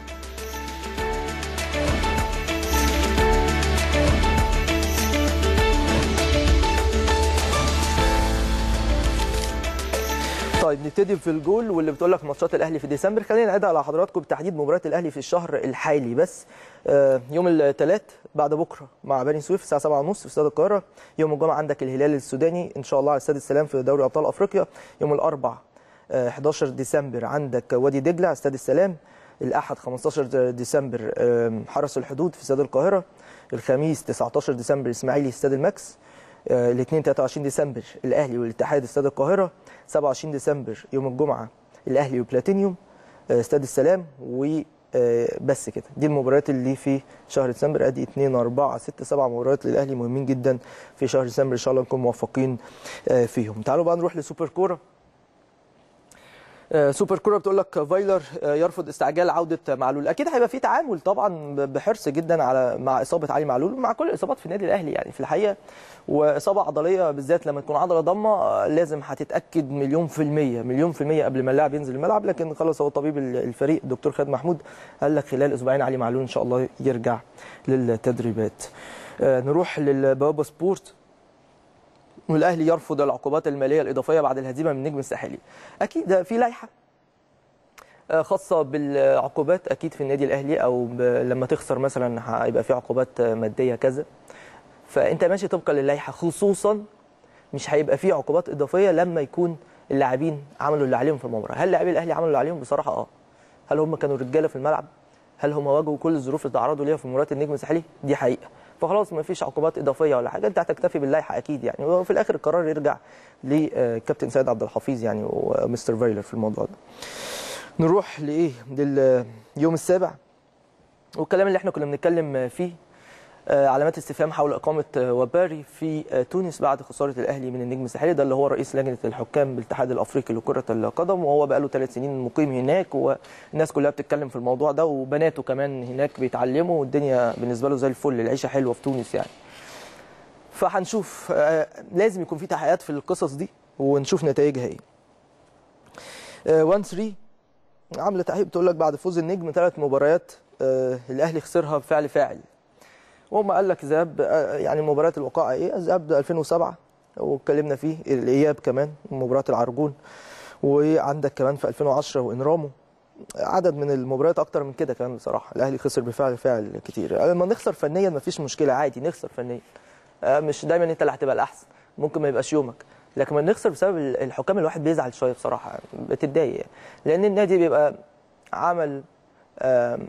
طيب نبتدي في الجول واللي بتقول لك ماتشات الاهلي في ديسمبر خلينا نعيدها على حضراتكم بالتحديد مباريات الاهلي في الشهر الحالي بس آه، يوم الثلاث بعد بكره مع بني سويف الساعه 7:30 في استاد القاهره يوم الجمعه عندك الهلال السوداني ان شاء الله على استاد السلام في دوري ابطال افريقيا يوم الاربع آه، 11 ديسمبر عندك وادي دجله على استاد السلام الاحد 15 ديسمبر آم، حرس الحدود في استاد القاهره الخميس 19 ديسمبر اسماعيلي استاد الماكس آه، الاثنين 23 ديسمبر الاهلي والاتحاد استاد القاهره 27 ديسمبر يوم الجمعه الاهلي وبلاتينيوم آه، استاد السلام وبس كده دي المباريات اللي في شهر ديسمبر ادي 2 4 6 7 مباريات للاهلي مهمين جدا في شهر ديسمبر ان شاء الله نكون موفقين آه، فيهم تعالوا بقى نروح لسوبر كوره آه، سوبر كوره بتقول لك فايلر آه، يرفض استعجال عوده معلول اكيد هيبقى في تعامل طبعا ب- بحرص جدا على مع اصابه علي معلول ومع كل الاصابات في النادي الاهلي يعني في الحقيقه واصابه عضليه بالذات لما تكون عضله ضمه آه، لازم هتتاكد مليون في الميه مليون في الميه قبل ما اللاعب ينزل الملعب لكن خلاص هو طبيب ال- الفريق الدكتور خالد محمود قال لك خلال اسبوعين علي معلول ان شاء الله يرجع للتدريبات آه، نروح للبوابه سبورت والاهلي يرفض العقوبات الماليه الاضافيه بعد الهزيمه من النجم الساحلي اكيد في لائحه آه، خاصه بالعقوبات اكيد في النادي الاهلي او ب- لما تخسر مثلا هيبقى في عقوبات آه، ماديه كذا فانت ماشي طبقا للائحه خصوصا مش هيبقى في عقوبات اضافيه لما يكون اللاعبين عملوا اللي عليهم في المباراه هل لاعبي الاهلي عملوا اللي عليهم بصراحه اه هل هم كانوا رجاله في الملعب هل هم واجهوا كل الظروف اللي تعرضوا ليها في مباراه النجم الساحلي دي حقيقه فخلاص ما فيش عقوبات اضافيه ولا حاجه انت هتكتفي باللائحه اكيد يعني وفي الاخر القرار يرجع لكابتن سيد عبد الحفيظ يعني ومستر فايلر في الموضوع ده نروح لايه لليوم السابع والكلام اللي احنا كنا بنتكلم فيه آه، علامات استفهام حول اقامه آه، وباري في آه، تونس بعد خساره الاهلي من النجم الساحلي ده اللي هو رئيس لجنه الحكام بالاتحاد الافريقي لكره القدم وهو بقى له ثلاث سنين مقيم هناك والناس كلها بتتكلم في الموضوع ده وبناته كمان هناك بيتعلموا والدنيا بالنسبه له زي الفل العيشه حلوه في تونس يعني فهنشوف آه، لازم يكون في تحقيقات في القصص دي ونشوف نتائجها ايه 1 3 عامله تحقيق بتقول لك بعد فوز النجم ثلاث مباريات آه، الاهلي خسرها بفعل فاعل وهم قال لك ذهاب آه، يعني مباريات الوقائع ايه الذهاب 2007 واتكلمنا فيه الاياب كمان مباراه العرجون وعندك كمان في 2010 وانرامو عدد من المباريات اكتر من كده كمان بصراحه الاهلي خسر بفعل فعل كتير لما نخسر فنيا مفيش مشكله عادي نخسر فنيا آه، مش دايما انت اللي هتبقى الاحسن ممكن ما يبقاش يومك لكن لما نخسر بسبب الحكام الواحد بيزعل شويه بصراحه بتتضايق يعني. لان النادي بيبقى عمل آم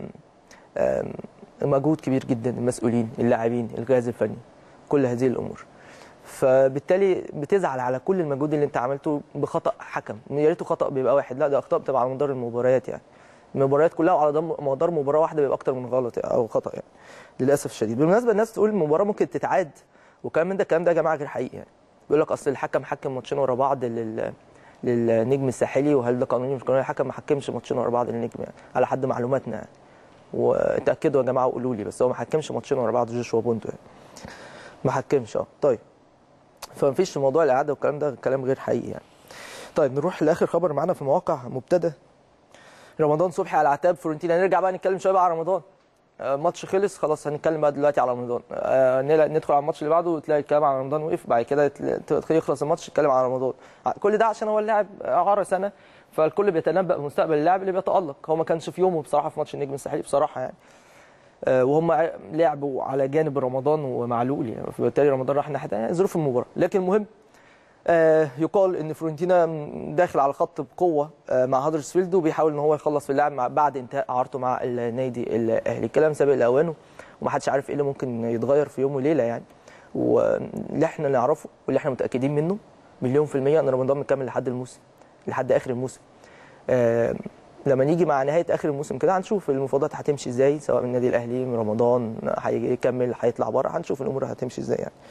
آم مجهود كبير جدا المسؤولين اللاعبين الجهاز الفني كل هذه الامور فبالتالي بتزعل على كل المجهود اللي انت عملته بخطا حكم يا ريته خطا بيبقى واحد لا ده اخطاء بتبقى على مدار المباريات يعني المباريات كلها وعلى دم- مدار مباراه واحده بيبقى اكتر من غلط او خطا يعني للاسف الشديد بالمناسبه الناس تقول المباراه ممكن تتعاد وكلام من ده الكلام ده يا جماعه غير حقيقي يعني بيقول لك اصل الحكم حكم ماتشين ورا بعض لل للنجم الساحلي وهل ده قانوني مش قانوني الحكم ما حكمش ماتشين ورا بعض للنجم يعني على حد معلوماتنا يعني وتاكدوا يا جماعه وقولوا لي بس هو ما حكمش ماتشين ورا بعض جوشوا بونتو يعني ما حكمش اه طيب فمفيش موضوع الاعاده والكلام ده كلام غير حقيقي يعني طيب نروح لاخر خبر معانا في مواقع مبتدى رمضان صبحي على عتاب فورنتينا نرجع بقى نتكلم شويه بقى على رمضان آه، الماتش خلص خلاص هنتكلم بقى دلوقتي على رمضان آه، نل- ندخل على الماتش اللي بعده وتلاقي الكلام على رمضان وقف بعد كده تل- يخلص الماتش نتكلم على رمضان ع- كل ده عشان هو اللاعب اعاره سنه فالكل بيتنبأ بمستقبل اللاعب اللي بيتألق هو ما كانش في يومه بصراحه في ماتش النجم الساحلي بصراحه يعني آه، وهم ع- لعبوا على جانب رمضان ومعلول يعني فبالتالي رمضان راح ناحيه تانية، ظروف المباراه لكن المهم آه، يقال ان فلورنتينا داخل على خط بقوه آه، مع هادرسفيلد وبيحاول ان هو يخلص في اللاعب مع بعد انتهاء اعارته مع النادي الاهلي الكلام سابق لاوانه ومحدش عارف ايه اللي ممكن يتغير في يوم وليله يعني واللي احنا نعرفه واللي احنا متاكدين منه مليون في الميه ان رمضان مكمل لحد الموسم لحد اخر الموسم آه، لما نيجي مع نهايه اخر الموسم كده هنشوف المفاوضات هتمشي ازاي سواء من النادي الاهلي من رمضان هيكمل هيطلع بره هنشوف الامور هتمشي ازاي يعني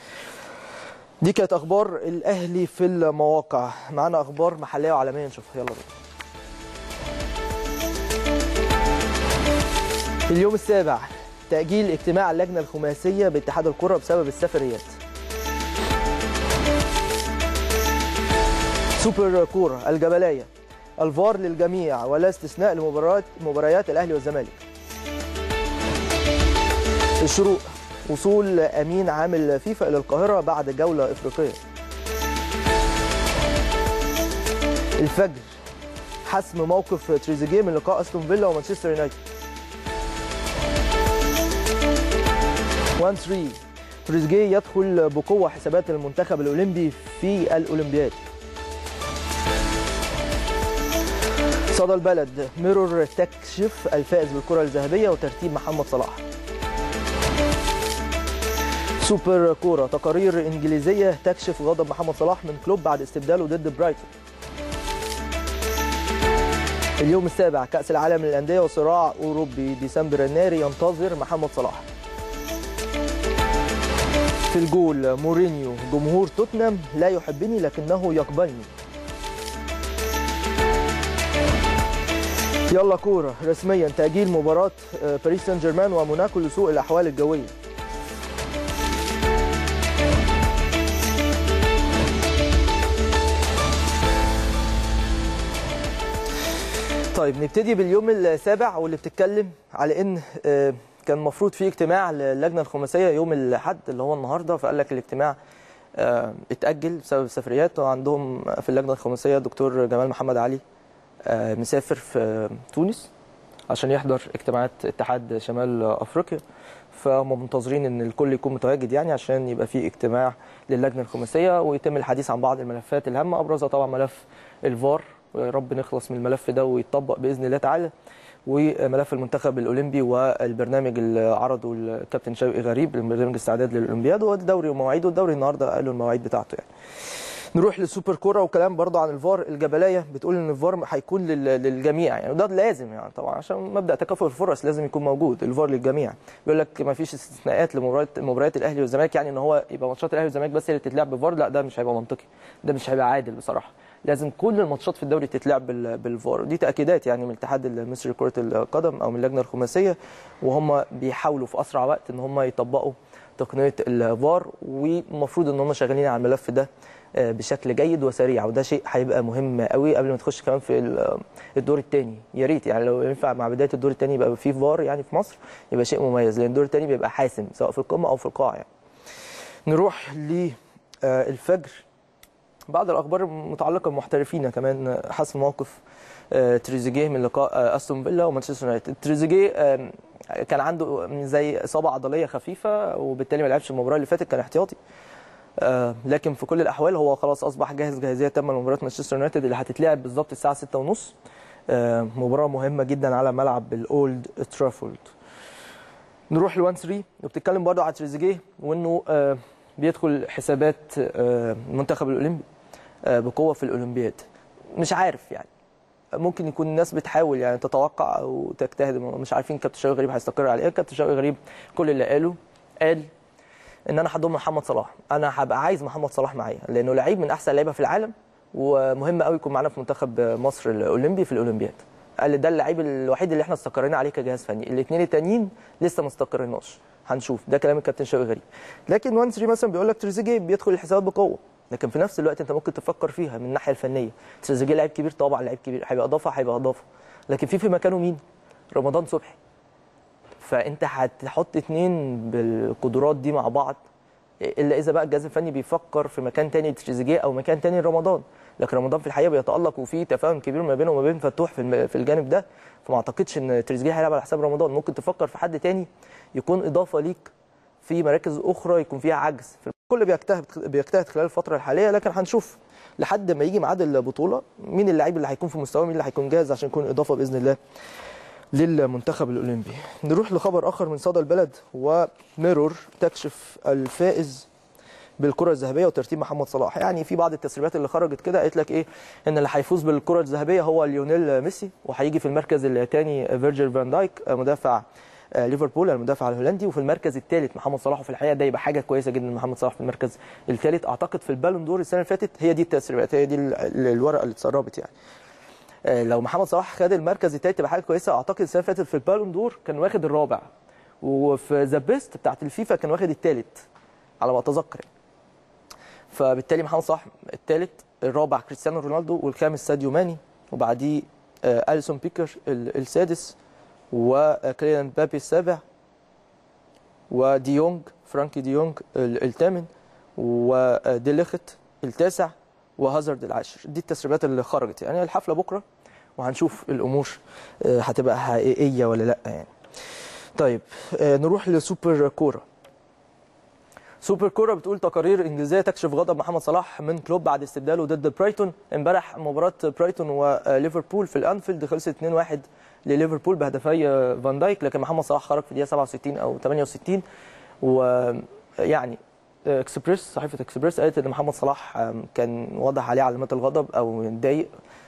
دي كانت اخبار الاهلي في المواقع معانا اخبار محليه وعالميه نشوفها يلا بينا اليوم السابع تأجيل اجتماع اللجنة الخماسية باتحاد الكرة بسبب السفريات سوبر كورة الجبلية الفار للجميع ولا استثناء لمباريات مباريات الأهلي والزمالك الشروق وصول امين عامل فيفا الى القاهره بعد جوله افريقيه الفجر حسم موقف تريزيجيه من لقاء استون فيلا ومانشستر يونايتد 1 3 تريزيجيه يدخل بقوه حسابات المنتخب الاولمبي في الاولمبياد صدى البلد ميرور تكشف الفائز بالكرة الذهبية وترتيب محمد صلاح سوبر كورة تقارير إنجليزية تكشف غضب محمد صلاح من كلوب بعد استبداله ضد برايتون اليوم السابع كأس العالم للأندية وصراع أوروبي ديسمبر الناري ينتظر محمد صلاح في الجول مورينيو جمهور توتنهام لا يحبني لكنه يقبلني يلا كورة رسميا تأجيل مباراة باريس سان جيرمان وموناكو لسوء الأحوال الجوية طيب نبتدي باليوم السابع واللي بتتكلم على ان كان المفروض في اجتماع للجنه الخماسيه يوم الاحد اللي هو النهارده فقال لك الاجتماع اتاجل بسبب السفريات وعندهم في اللجنه الخماسيه دكتور جمال محمد علي مسافر في تونس عشان يحضر اجتماعات اتحاد شمال افريقيا فهم منتظرين ان الكل يكون متواجد يعني عشان يبقى في اجتماع للجنه الخماسيه ويتم الحديث عن بعض الملفات الهامه ابرزها طبعا ملف الفار يا رب نخلص من الملف ده ويتطبق باذن الله تعالى وملف المنتخب الاولمبي والبرنامج اللي عرضه الكابتن شوقي غريب برنامج الاستعداد للاولمبياد والدوري ومواعيده الدوري النهارده قالوا المواعيد بتاعته يعني نروح للسوبر كوره وكلام برضه عن الفار الجبليه بتقول ان الفار هيكون للجميع يعني وده لازم يعني طبعا عشان مبدا تكافؤ الفرص لازم يكون موجود الفار للجميع بيقول لك ما فيش استثناءات لمباريات مباريات الاهلي والزمالك يعني ان هو يبقى ماتشات الاهلي والزمالك بس اللي تتلعب بفار لا ده مش هيبقى منطقي ده مش هيبقى عادل بصراحه لازم كل الماتشات في الدوري تتلعب بالفار دي تاكيدات يعني من الاتحاد المصري لكره القدم او من اللجنه الخماسيه وهم بيحاولوا في اسرع وقت ان هم يطبقوا تقنيه الفار والمفروض ان هم شغالين على الملف ده بشكل جيد وسريع وده شيء هيبقى مهم قوي قبل ما تخش كمان في الدور الثاني يا ريت يعني لو ينفع مع بدايه الدور الثاني يبقى في فار يعني في مصر يبقى شيء مميز لان الدور الثاني بيبقى حاسم سواء في القمه او في القاع يعني. نروح للفجر بعض الاخبار المتعلقه بالمحترفين كمان حسب موقف تريزيجيه من لقاء استون فيلا ومانشستر يونايتد تريزيجيه كان عنده زي اصابه عضليه خفيفه وبالتالي ما لعبش المباراه اللي فاتت كان احتياطي آه لكن في كل الاحوال هو خلاص اصبح جاهز جاهزيه تامه لمباراه مانشستر يونايتد اللي هتتلعب بالظبط الساعه 6:30 آه مباراه مهمه جدا على ملعب الاولد ترافولد نروح ل 1 3 وبتتكلم برضه على تريزيجيه وانه آه بيدخل حسابات المنتخب الاولمبي بقوه في الاولمبياد مش عارف يعني ممكن يكون الناس بتحاول يعني تتوقع او تجتهد مش عارفين كابتن شوقي غريب هيستقر على ايه كابتن شوقي غريب كل اللي قاله قال ان انا هضم محمد صلاح انا هبقى عايز محمد صلاح معايا لانه لعيب من احسن اللعيبه في العالم ومهم قوي يكون معانا في منتخب مصر الاولمبي في الاولمبياد قال لي ده اللعيب الوحيد اللي احنا استقرينا عليه كجهاز فني الاثنين التانيين لسه ما استقريناش هنشوف ده كلام الكابتن شوقي غريب لكن وان 3 مثلا بيقول لك تريزيجيه بيدخل الحسابات بقوه لكن في نفس الوقت انت ممكن تفكر فيها من الناحيه الفنيه تريزيجيه لعيب كبير طبعا لعيب كبير هيبقى اضافه هيبقى اضافه لكن في في مكانه مين رمضان صبحي فانت هتحط اثنين بالقدرات دي مع بعض الا اذا بقى الجهاز الفني بيفكر في مكان تاني لتريزيجيه او مكان تاني لرمضان لكن رمضان في الحقيقه بيتالق وفي تفاهم كبير ما بينه وما بين فتوح في في الجانب ده فما اعتقدش ان تريزيجيه هيلعب على حساب رمضان ممكن تفكر في حد تاني يكون اضافه ليك في مراكز اخرى يكون فيها عجز الكل بيجتهد بيجتهد خلال الفتره الحاليه لكن هنشوف لحد ما يجي ميعاد البطوله مين اللعيب اللي هيكون في مستواه مين اللي هيكون جاهز عشان يكون اضافه باذن الله للمنتخب الاولمبي نروح لخبر اخر من صدى البلد وميرور تكشف الفائز بالكره الذهبيه وترتيب محمد صلاح يعني في بعض التسريبات اللي خرجت كده قالت لك ايه ان اللي هيفوز بالكره الذهبيه هو ليونيل ميسي وهيجي في المركز الثاني فيرجيل فان دايك مدافع ليفربول المدافع الهولندي وفي المركز الثالث محمد صلاح وفي الحقيقه ده يبقى حاجه كويسه جدا محمد صلاح في المركز الثالث اعتقد في البالون دور السنه اللي فاتت هي دي التسريبات هي دي الورقه اللي اتسربت يعني لو محمد صلاح خد المركز الثالث تبقى حاجه كويسه اعتقد السنه اللي فاتت في البالون دور كان واخد الرابع وفي ذا بيست بتاعت الفيفا كان واخد الثالث على ما اتذكر فبالتالي محمد صلاح الثالث الرابع كريستيانو رونالدو والخامس ساديو ماني وبعديه اليسون بيكر السادس وكليان مبابي السابع وديونج فرانكي ديونج الثامن وديليخت التاسع وهازارد العاشر دي التسريبات اللي خرجت يعني الحفله بكره وهنشوف الامور هتبقى حقيقيه ولا لا يعني طيب نروح لسوبر كوره سوبر كوره بتقول تقارير انجليزيه تكشف غضب محمد صلاح من كلوب بعد استبداله ضد برايتون امبارح مباراه برايتون وليفربول في الانفيلد خلصت 2-1 لليفربول بهدفي فان دايك لكن محمد صلاح خرج في الدقيقه 67 او 68 ويعني اكسبريس صحيفه اكسبريس قالت ان محمد صلاح كان واضح عليه علامات الغضب او متضايق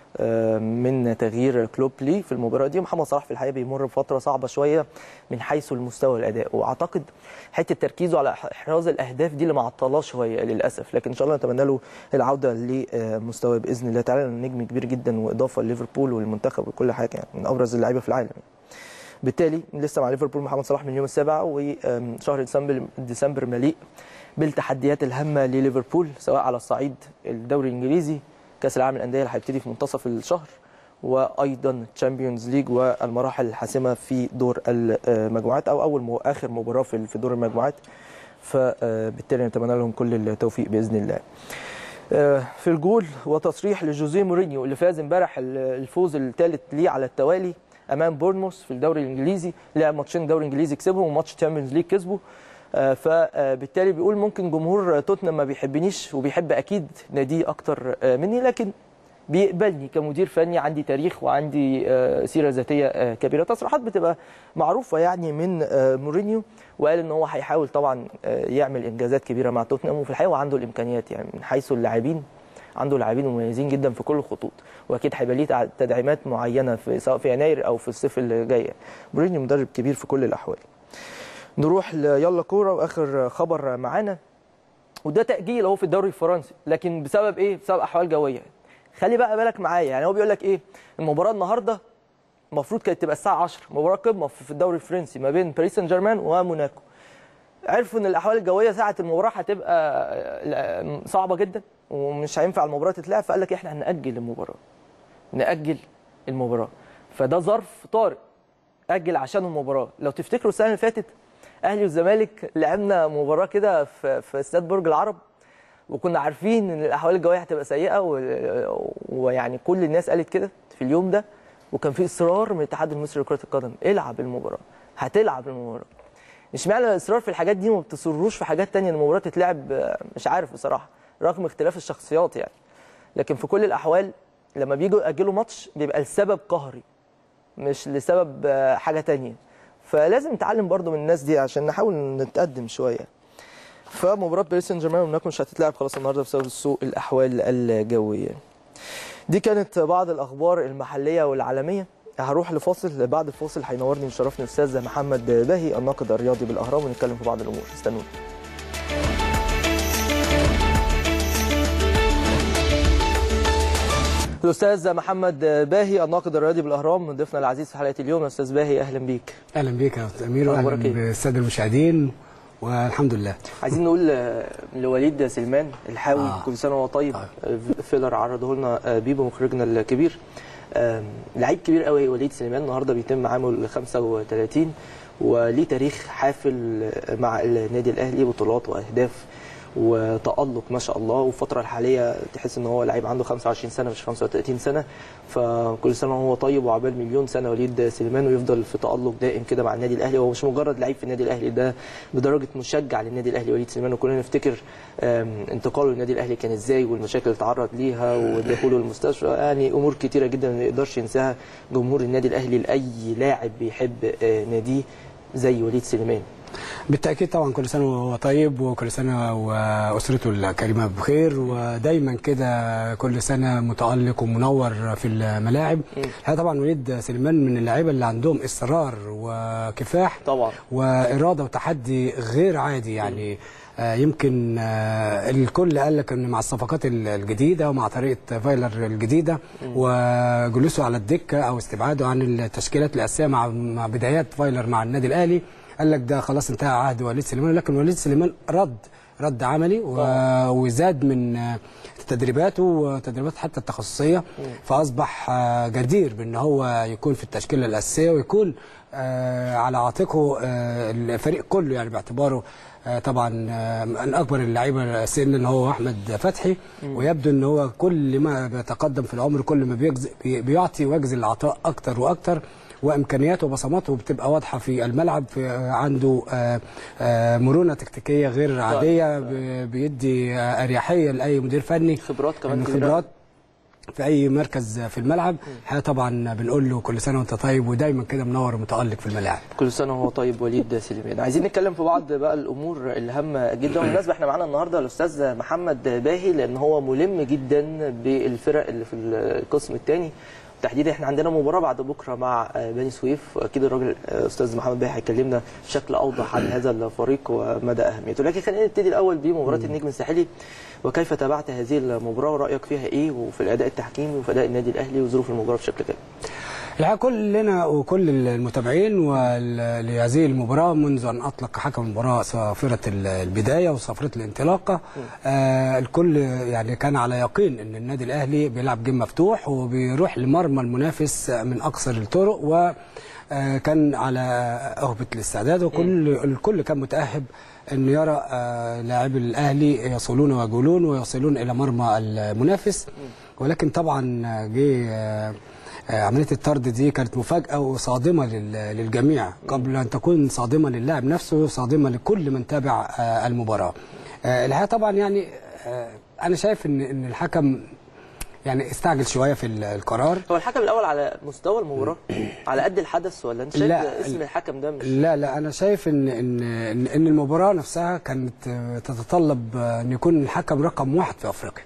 من تغيير كلوب ليه في المباراه دي محمد صلاح في الحقيقه بيمر بفتره صعبه شويه من حيث المستوى الاداء واعتقد حته تركيزه على احراز الاهداف دي اللي معطلاه شويه للاسف لكن ان شاء الله نتمنى له العوده لمستواه باذن الله تعالى نجم كبير جدا واضافه لليفربول والمنتخب وكل حاجه يعني من ابرز اللعيبه في العالم بالتالي لسه مع ليفربول محمد صلاح من يوم السابع وشهر ديسمبر ديسمبر مليء بالتحديات الهامه لليفربول سواء على الصعيد الدوري الانجليزي كاس العالم للانديه اللي هيبتدي في منتصف الشهر وايضا تشامبيونز ليج والمراحل الحاسمه في دور المجموعات او اول مو اخر مباراه في في دور المجموعات فبالتالي نتمنى لهم كل التوفيق باذن الله. في الجول وتصريح لجوزيه مورينيو اللي فاز امبارح الفوز الثالث ليه على التوالي امام بورنموث في الدوري الانجليزي لعب ماتشين دوري انجليزي كسبهم وماتش تشامبيونز ليج كسبه فبالتالي بيقول ممكن جمهور توتنهام ما بيحبنيش وبيحب اكيد ناديه اكتر مني لكن بيقبلني كمدير فني عندي تاريخ وعندي سيره ذاتيه كبيره تصريحات بتبقى معروفه يعني من مورينيو وقال ان هو هيحاول طبعا يعمل انجازات كبيره مع توتنهام وفي الحقيقه عنده الامكانيات يعني من حيث اللاعبين عنده لاعبين مميزين جدا في كل الخطوط واكيد هيبقى ليه تدعيمات معينه في سواء في يناير او في الصيف اللي جاي مورينيو مدرب كبير في كل الاحوال نروح يلا كوره واخر خبر معانا وده تاجيل اهو في الدوري الفرنسي لكن بسبب ايه بسبب احوال جويه خلي بقى بالك معايا يعني هو بيقول لك ايه المباراه النهارده المفروض كانت تبقى الساعه 10 مباراه قمه في الدوري الفرنسي ما بين باريس سان جيرمان وموناكو عرفوا ان الاحوال الجويه ساعه المباراه هتبقى صعبه جدا ومش هينفع المباراه تتلعب فقال لك احنا هنأجل المباراه نأجل المباراه فده ظرف طارئ اجل عشان المباراه لو تفتكروا السنه اللي فاتت اهلي والزمالك لعبنا مباراه كده في في استاد برج العرب وكنا عارفين ان الاحوال الجويه هتبقى سيئه ويعني كل الناس قالت كده في اليوم ده وكان في اصرار من الاتحاد المصري لكره القدم العب المباراه هتلعب المباراه اشمعنى الاصرار في الحاجات دي وما بتصروش في حاجات تانية ان المباراه تتلعب مش عارف بصراحه رغم اختلاف الشخصيات يعني لكن في كل الاحوال لما بيجوا ياجلوا ماتش بيبقى السبب قهري مش لسبب حاجه تانية فلازم نتعلم برضو من الناس دي عشان نحاول نتقدم شويه فمباراه باريس سان جيرمان وموناكو مش هتتلعب خلاص النهارده بسبب سوء الاحوال الجويه دي كانت بعض الاخبار المحليه والعالميه هروح لفاصل بعد الفاصل هينورني ويشرفني الاستاذ محمد باهي الناقد الرياضي بالاهرام ونتكلم في بعض الامور استنوني الاستاذ محمد باهي الناقد الرياضي بالاهرام ضيفنا العزيز في حلقه اليوم استاذ باهي اهلا بيك اهلا بيك يا استاذ امير واهلا بالساده المشاهدين والحمد لله عايزين نقول لوليد سلمان الحاوي آه. كل سنه وهو طيب آه. فيلر عرضه لنا بيبو مخرجنا الكبير لعيب كبير قوي وليد سليمان النهارده بيتم عامه ال 35 وليه تاريخ حافل مع النادي الاهلي بطولات واهداف وتألق ما شاء الله والفترة الحالية تحس ان هو لعيب عنده 25 سنة مش 35 سنة فكل سنة وهو طيب وعبال مليون سنة وليد سليمان ويفضل في تألق دائم كده مع النادي الاهلي هو مش مجرد لعيب في النادي الاهلي ده بدرجة مشجع للنادي الاهلي وليد سليمان وكلنا نفتكر انتقاله للنادي الاهلي كان ازاي والمشاكل اللي اتعرض ليها ودخوله المستشفى يعني امور كتيرة جدا ما يقدرش ينساها جمهور النادي الاهلي لاي لاعب بيحب ناديه زي وليد سليمان بالتاكيد طبعا كل سنه وهو طيب وكل سنه واسرته الكريمه بخير ودايما كده كل سنه متالق ومنور في الملاعب الحقيقه طبعا وليد سليمان من اللعيبه اللي عندهم اصرار وكفاح طبعا واراده وتحدي غير عادي يعني آه يمكن آه الكل قال لك ان مع الصفقات الجديده ومع طريقه فايلر الجديده وجلوسه على الدكه او استبعاده عن التشكيلات الاساسيه مع مع بدايات فايلر مع النادي الاهلي قال لك ده خلاص انتهى عهد وليد سليمان لكن وليد سليمان رد رد عملي وزاد من تدريباته وتدريبات حتى التخصصيه فاصبح جدير بان هو يكون في التشكيله الاساسيه ويكون على عاتقه الفريق كله يعني باعتباره طبعا من اكبر اللعيبه سنا هو احمد فتحي ويبدو ان هو كل ما بيتقدم في العمر كل ما بيعطي ويجزي العطاء اكتر واكتر وامكانياته وبصماته بتبقى واضحه في الملعب في عنده آه، آه، مرونه تكتيكيه غير عاديه ب- بيدي آه، اريحيه لاي مدير فني خبرات كمان من كبيرة. خبرات في اي مركز في الملعب احنا طبعا بنقول له كل سنه وانت طيب ودايما كده منور ومتالق في الملاعب كل سنه وهو طيب وليد سليمان عايزين نتكلم في بعض بقى الامور الهامه جدا بالمناسبه احنا معانا النهارده الاستاذ محمد باهي لان هو ملم جدا بالفرق اللي في القسم الثاني تحديدا احنا عندنا مباراه بعد بكره مع بني سويف اكيد الراجل استاذ محمد باهي هيكلمنا بشكل اوضح عن هذا الفريق ومدى اهميته لكن خلينا نبتدي الاول بمباراه النجم الساحلي وكيف تابعت هذه المباراه ورايك فيها ايه وفي الاداء التحكيمي وفي اداء النادي الاهلي وظروف المباراه بشكل كامل الحقيقه كلنا وكل المتابعين ول- لهذه المباراه منذ ان اطلق حكم المباراه صافره ال- البدايه وصافره الانطلاقه آه الكل يعني كان على يقين ان النادي الاهلي بيلعب جيم مفتوح وبيروح لمرمى المنافس من اقصر الطرق و آه، كان على أهبة الاستعداد وكل الكل كان متأهب أن يرى آه، لاعبي الأهلي يصلون ويجولون ويصلون إلى مرمى المنافس ولكن طبعا جه آه، آه، عمليه الطرد دي كانت مفاجاه وصادمه لل- للجميع قبل ان تكون صادمه للاعب نفسه صادمه لكل من تابع آه، المباراه آه، الحقيقه طبعا يعني آه، انا شايف ان ان الحكم يعني استعجل شويه في ال- القرار هو الحكم الاول على مستوى المباراه على قد الحدث ولا انت شايف لا، اسم الحكم ده مش لا لا انا شايف ان ان ان إن المباراه نفسها كانت آه، تتطلب آه، ان يكون الحكم رقم واحد في افريقيا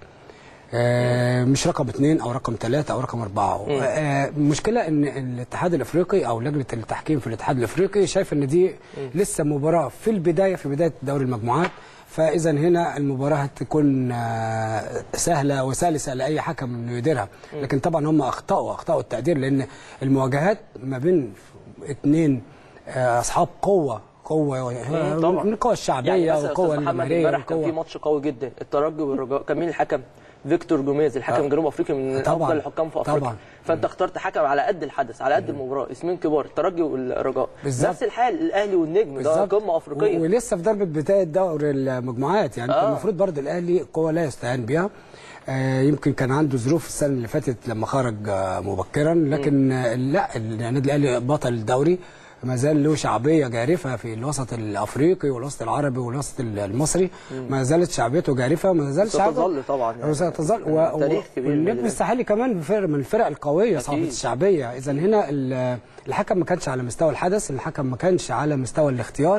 آه، مش رقم اثنين او رقم ثلاثة او رقم اربعة آه، المشكلة ان الاتحاد الافريقي او لجنة التحكيم في الاتحاد الافريقي شايف ان دي لسه مباراة في البداية في بداية دوري المجموعات فاذا هنا المباراة هتكون آه، سهلة وسلسة لاي حكم انه يديرها لكن طبعا هم اخطاوا اخطاوا التقدير لان المواجهات ما بين اثنين آه، اصحاب قوة قوة مم، طبعا. من القوة الشعبية يعني مثلا والقوة استاذ محمد الجماهيرية امبارح كان في والقوة ماتش قوي جدا الترجي والرجاء كان مين الحكم فيكتور جوميز الحكم جنوب افريقيا من طبعاً. افضل الحكام في افريقيا طبعاً. فانت اخترت حكم على قد الحدث على قد المباراه اسمين كبار الترجي والرجاء بالظبط. نفس الحال الاهلي والنجم ده بالظبط. قمه افريقيه و- ولسه في ضربه بدايه دور المجموعات يعني آه. آه. المفروض برضه الاهلي قوه لا يستهان بها آه يمكن كان عنده ظروف السنه اللي فاتت لما خرج آه مبكرا لكن آه لا النادي الاهلي بطل الدوري ما زال له شعبيه جارفه في الوسط الافريقي والوسط العربي والوسط المصري ما زالت شعبيته جارفه وما زال شعبه ستظل طبعا يعني. وستظل و... تاريخ كبير والنجم للأهلي. الساحلي كمان فرق من الفرق القويه صاحبه أكيد. الشعبيه اذا هنا ال- الحكم ما كانش على مستوى الحدث الحكم ما كانش على مستوى الاختيار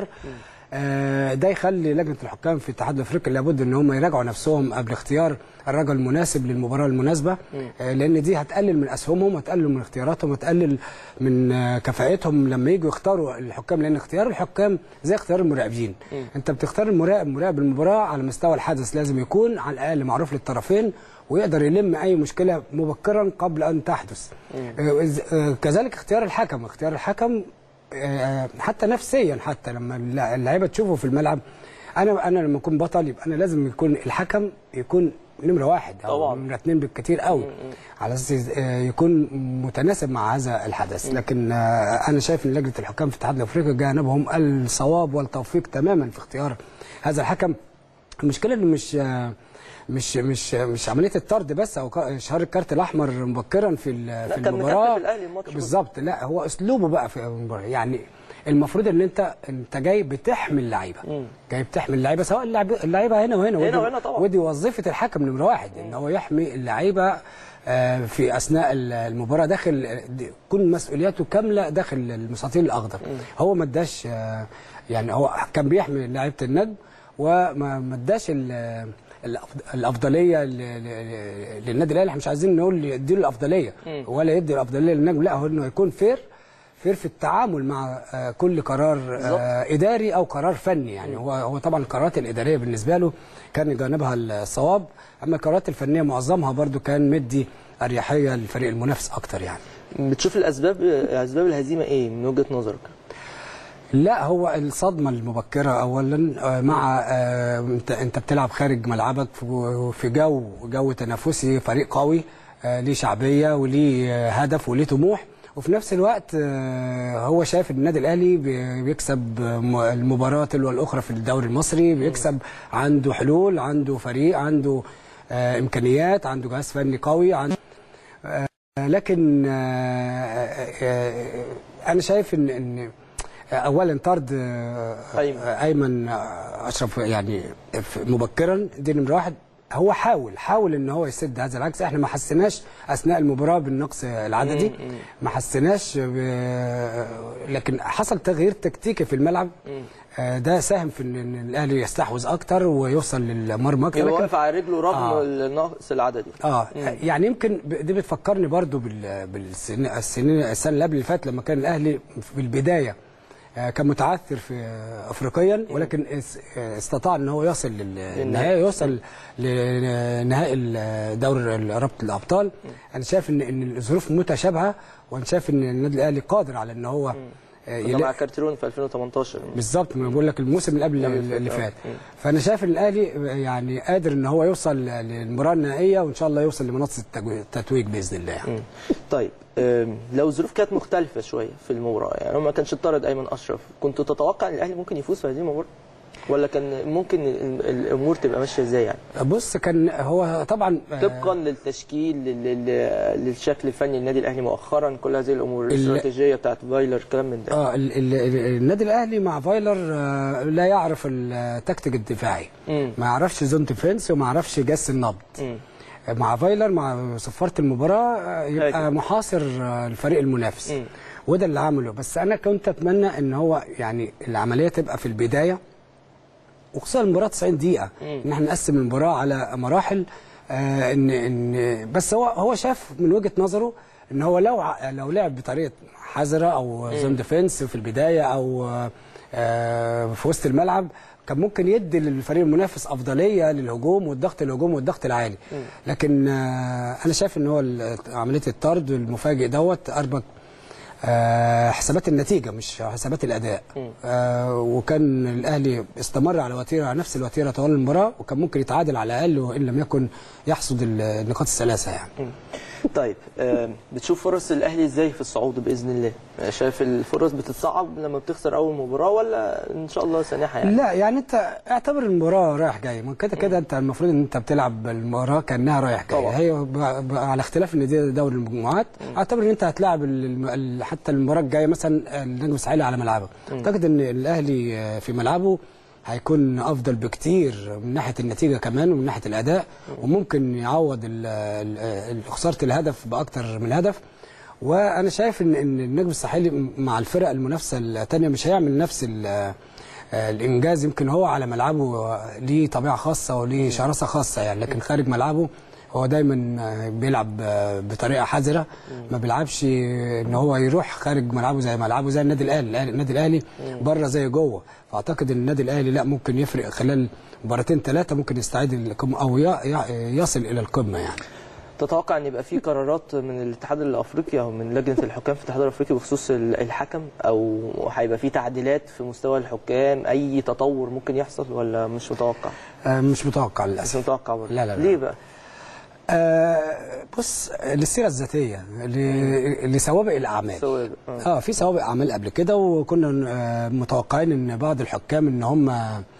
آه، ده يخلي لجنه الحكام في الاتحاد الافريقي لابد ان هم يراجعوا نفسهم قبل اختيار الرجل المناسب للمباراه المناسبه آه، لان دي هتقلل من اسهمهم وتقلل من اختياراتهم وتقلل من آه، كفاءتهم لما يجوا يختاروا الحكام لان اختيار الحكام زي اختيار المراقبين انت بتختار المراقب مراقب المباراه على مستوى الحدث لازم يكون على الاقل معروف للطرفين ويقدر يلم اي مشكله مبكرا قبل ان تحدث آه، إذ- آه، كذلك اختيار الحكم اختيار الحكم آه، حتى نفسيا حتى لما الل- اللعيبه تشوفه في الملعب انا انا لما اكون بطل يبقى انا لازم يكون الحكم يكون نمره واحد او طبعاً. نمره اثنين بالكثير قوي على اساس آه، يكون متناسب مع هذا الحدث لكن آه، انا شايف ان لجنه الحكام في الاتحاد الافريقي جانبهم الصواب والتوفيق تماما في اختيار هذا الحكم المشكله انه مش آه، مش مش مش عمليه الطرد بس او ك- اشهار الكارت الاحمر مبكرا في ال- في كان المباراه مكتف الأهلي الماتش بالظبط لا هو اسلوبه بقى في المباراه يعني المفروض ان انت انت جاي بتحمي اللعيبه جاي بتحمي اللعيبه سواء اللعب- اللعيبه هنا وهنا هنا ودي- وهنا طبعا. ودي وظيفه الحكم نمره واحد ان هو يحمي اللعيبه آه، في اثناء ال- المباراه داخل دي- تكون مسؤولياته كامله داخل المستطيل الاخضر هو ما اداش آه، يعني هو كان بيحمي لعيبه النجم وما ما اداش ال- الأفض- الافضليه ل- ل- للنادي الاهلي احنا مش عايزين نقول يديله الافضليه ولا يدي الافضليه للنجم لا هو انه يكون فير فير في التعامل مع آه، كل قرار آه، اداري او قرار فني يعني هو هو طبعا القرارات الاداريه بالنسبه له كان جانبها الصواب اما القرارات الفنيه معظمها برضو كان مدي اريحيه للفريق المنافس اكتر يعني بتشوف الاسباب اسباب الهزيمه ايه من وجهه نظرك لا هو الصدمه المبكره اولا آه، مع آه، انت انت بتلعب خارج ملعبك في- في جو جو تنافسي فريق قوي آه، ليه شعبيه وليه آه، هدف وليه طموح وفي نفس الوقت آه، هو شايف ان النادي الاهلي بي- بيكسب آه، م- المباراه تلو الاخرى في الدوري المصري بيكسب عنده حلول عنده فريق عنده آه، امكانيات عنده جهاز فني قوي عنده لكن آه، آه، انا شايف ان ان اولا طرد آه، أيمن. ايمن اشرف يعني ف- مبكرا دي نمره واحد هو حاول حاول ان هو يسد هذا العكس احنا ما حسيناش اثناء المباراه بالنقص العددي ما حسيناش ب... لكن حصل تغيير تكتيكي في الملعب آه، ده ساهم في ان إن الاهلي يستحوذ اكتر ويوصل للمرمى اكتر يبقى لكن واقف على رجله رغم آه. النقص العددي اه يعني يمكن ب- دي بتفكرني برضو بال بالسنين السنين السنه اللي قبل اللي فاتت لما كان الاهلي في البدايه آه، كان متعثر في آه، افريقيا ولكن اس- آه، استطاع ان هو يصل للنهائي يوصل لنهائي ال- دوري ال- رابطه الابطال انا شايف ان ان الظروف متشابهه وانا شايف ان النادي الاهلي قادر على ان هو آه، كنا يلا- مع كارتيرون في 2018 بالظبط ما بقول لك الموسم اللي قبل اللي اللي فات، فات آه. فانا شايف ان الاهلي يعني قادر ان هو يوصل للمباراه النهائيه وان شاء الله يوصل لمنصه التجو- التتويج باذن الله يعني. طيب آم، لو الظروف كانت مختلفة شوية في المباراة يعني لو ما كانش اتطرد أيمن أشرف كنت تتوقع أن الأهلي ممكن يفوز في هذه المباراة؟ ولا كان ممكن ال- الأمور تبقى ماشية إزاي يعني؟ بص كان هو طبعا آه، طبقا للتشكيل لل- لل- للشكل الفني للنادي الأهلي مؤخرا كل هذه الأمور الاستراتيجية بتاعت فايلر كلام من ده اه ال- ال- ال- النادي الاهلي مع فايلر آه، لا يعرف التكتيك الدفاعي مم. ما يعرفش زون ديفنس وما يعرفش جس النبض مم. مع فايلر مع صفاره المباراه آه، يبقى هاجم. محاصر آه، الفريق المنافس مم. وده اللي عمله بس انا كنت اتمنى ان هو يعني العمليه تبقى في البدايه وخصوصا المباراه 90 دقيقه ان احنا نقسم المباراه على مراحل آه ان ان بس هو هو شاف من وجهه نظره ان هو لو ع- لو لعب بطريقه حذره او زون ديفنس في البدايه او آه في وسط الملعب كان ممكن يدي للفريق المنافس افضليه للهجوم والضغط الهجوم والضغط العالي لكن آه انا شايف ان هو ال- عمليه الطرد المفاجئ دوت اربك آه، حسابات النتيجة مش حسابات الأداء آه، وكان الأهلي استمر على وتيرة على نفس الوتيرة طوال المباراة وكان ممكن يتعادل على الأقل وإن لم يكن يحصد النقاط الثلاثة يعني طيب آم، بتشوف فرص الاهلي ازاي في الصعود باذن الله؟ شايف الفرص بتتصعب لما بتخسر اول مباراه ولا ان شاء الله سانحه يعني؟ لا يعني أنت اعتبر المباراة رايح جاي ما كده كده أنت المفروض إن أنت بتلعب المباراة كأنها رايح جاي طبعا. هي ب- ب- على اختلاف إن دي دوري المجموعات اعتبر إن أنت هتلاعب ال- ال- حتى المباراة الجاية مثلا النجم الساحلي على ملعبه أعتقد إن الأهلي آه، في ملعبه هيكون افضل بكتير من ناحيه النتيجه كمان ومن ناحيه الاداء وممكن يعوض ال- ال- ال- خساره الهدف باكتر من هدف وانا شايف ان ان النجم الساحلي مع الفرق المنافسه الثانيه مش هيعمل نفس ال- الانجاز يمكن هو على ملعبه ليه طبيعه خاصه وليه شراسه خاصه يعني لكن خارج ملعبه هو دايما بيلعب بطريقه حذره ما بيلعبش ان هو يروح خارج ملعبه زي ملعبه زي النادي الاهلي الأهلي- النادي الاهلي بره زي جوه فاعتقد ان النادي الاهلي لا ممكن يفرق خلال مباراتين ثلاثه ممكن يستعيد القمه او ي- ي- يصل الى القمه يعني تتوقع ان يبقى في قرارات من الاتحاد الافريقي او من لجنه الحكام في الاتحاد الافريقي بخصوص ال- الحكم او هيبقى في تعديلات في مستوى الحكام اي تطور ممكن يحصل ولا مش متوقع؟ آه، مش متوقع مش للاسف متوقع برضه لا، لا، لا. ليه بقى؟ آه بص للسيره الذاتيه ل- لسوابق الاعمال سوابق آه. اه في سوابق اعمال قبل كده وكنا آه، متوقعين ان بعض الحكام ان هم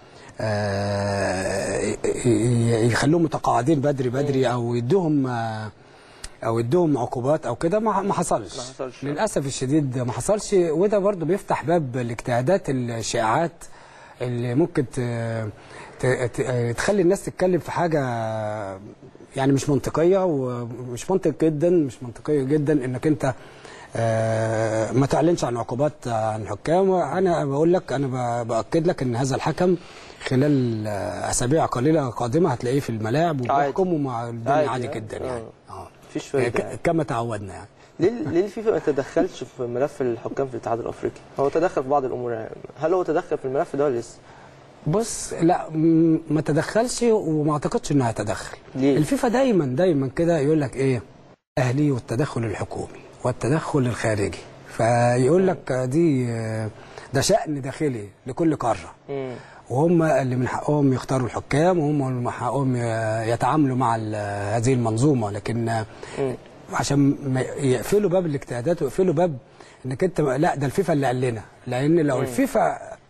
آه، ي- ي- يخلوهم متقاعدين بدري بدري او يدوهم آه، او يدوهم عقوبات او كده ما ما حصلش ما حصلش. للاسف الشديد ما حصلش وده برضو بيفتح باب لاجتهادات الشائعات اللي ممكن ت... ت... ت... تخلي الناس تتكلم في حاجه يعني مش منطقيه ومش منطق جدا مش منطقيه جدا انك انت آه، ما تعلنش عن عقوبات عن الحكام وانا بقول لك انا ب- باكد لك ان هذا الحكم خلال آه، اسابيع قليله قادمه هتلاقيه في الملاعب عادي. وبيحكم ومع الدنيا عادي، عادي آه. جدا يعني آه. اه مفيش ك- فايده يعني. كما تعودنا يعني ليه ليه الفيفا ما تدخلش في ملف الحكام في الاتحاد الافريقي؟ هو تدخل في بعض الامور يعني. هل هو تدخل في الملف ده ولا لسه؟ بص لا م- ما تدخلش وما اعتقدش انه هيتدخل ليه؟ الفيفا دايما دايما كده يقول لك ايه اهلي والتدخل الحكومي والتدخل الخارجي فيقول لك دي ده شأن داخلي لكل قاره مم. وهم اللي من حقهم يختاروا الحكام وهم اللي من حقهم يتعاملوا مع ال- هذه المنظومه لكن مم. عشان ما يقفلوا باب الاجتهادات ويقفلوا باب انك انت لا ده الفيفا اللي قال لنا لان لو الفيفا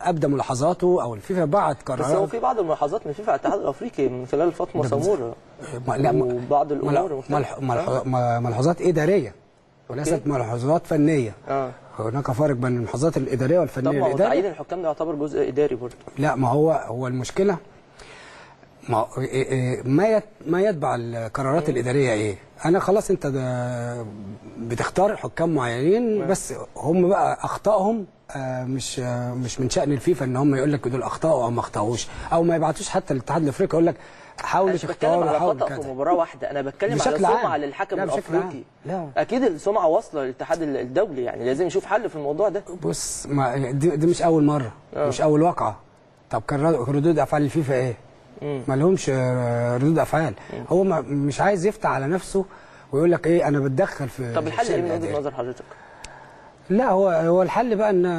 ابدى ملاحظاته او الفيفا بعت بس هو قرارات في بعض الملاحظات من فيفا على الاتحاد الافريقي من خلال فاطمه ده سموره ما- لا ما- وبعض الامور ملا- المختلفة. ملح- ملح- م- ملحوظات اداريه وليست ملحوظات فنيه اه هناك فرق بين الملحوظات الاداريه طب والفنيه ما هو الاداريه تعيين الحكام ده يعتبر جزء اداري برضه لا ما هو هو المشكله ما هو- إيه- إيه- ما يت- ما يتبع القرارات الاداريه ايه انا خلاص انت ده بتختار حكام معينين بس هم بقى اخطائهم آه، مش آه، مش من شان الفيفا ان هم يقول لك دول اخطاوا او ما اخطاوش او ما يبعتوش حتى الاتحاد الافريقي يقول لك انا حاول مش بتكلم تختار على حاول خطا في كذا مباراه واحده انا بتكلم على بشكل عام. سمعه للحكم لا، بشكل الافريقي عام. لا. اكيد السمعه واصله للاتحاد الدولي يعني لازم يشوف حل في الموضوع ده بص ما دي, دي مش اول مره آه. مش اول واقعه طب كان رد- ردود افعال الفيفا ايه مم. ما لهمش آه، ردود افعال هو ما مش عايز يفتح على نفسه ويقول لك ايه انا بتدخل في طب الحل الشيء ايه من الإداري. وجهه نظر حضرتك؟ لا هو هو الحل بقى ان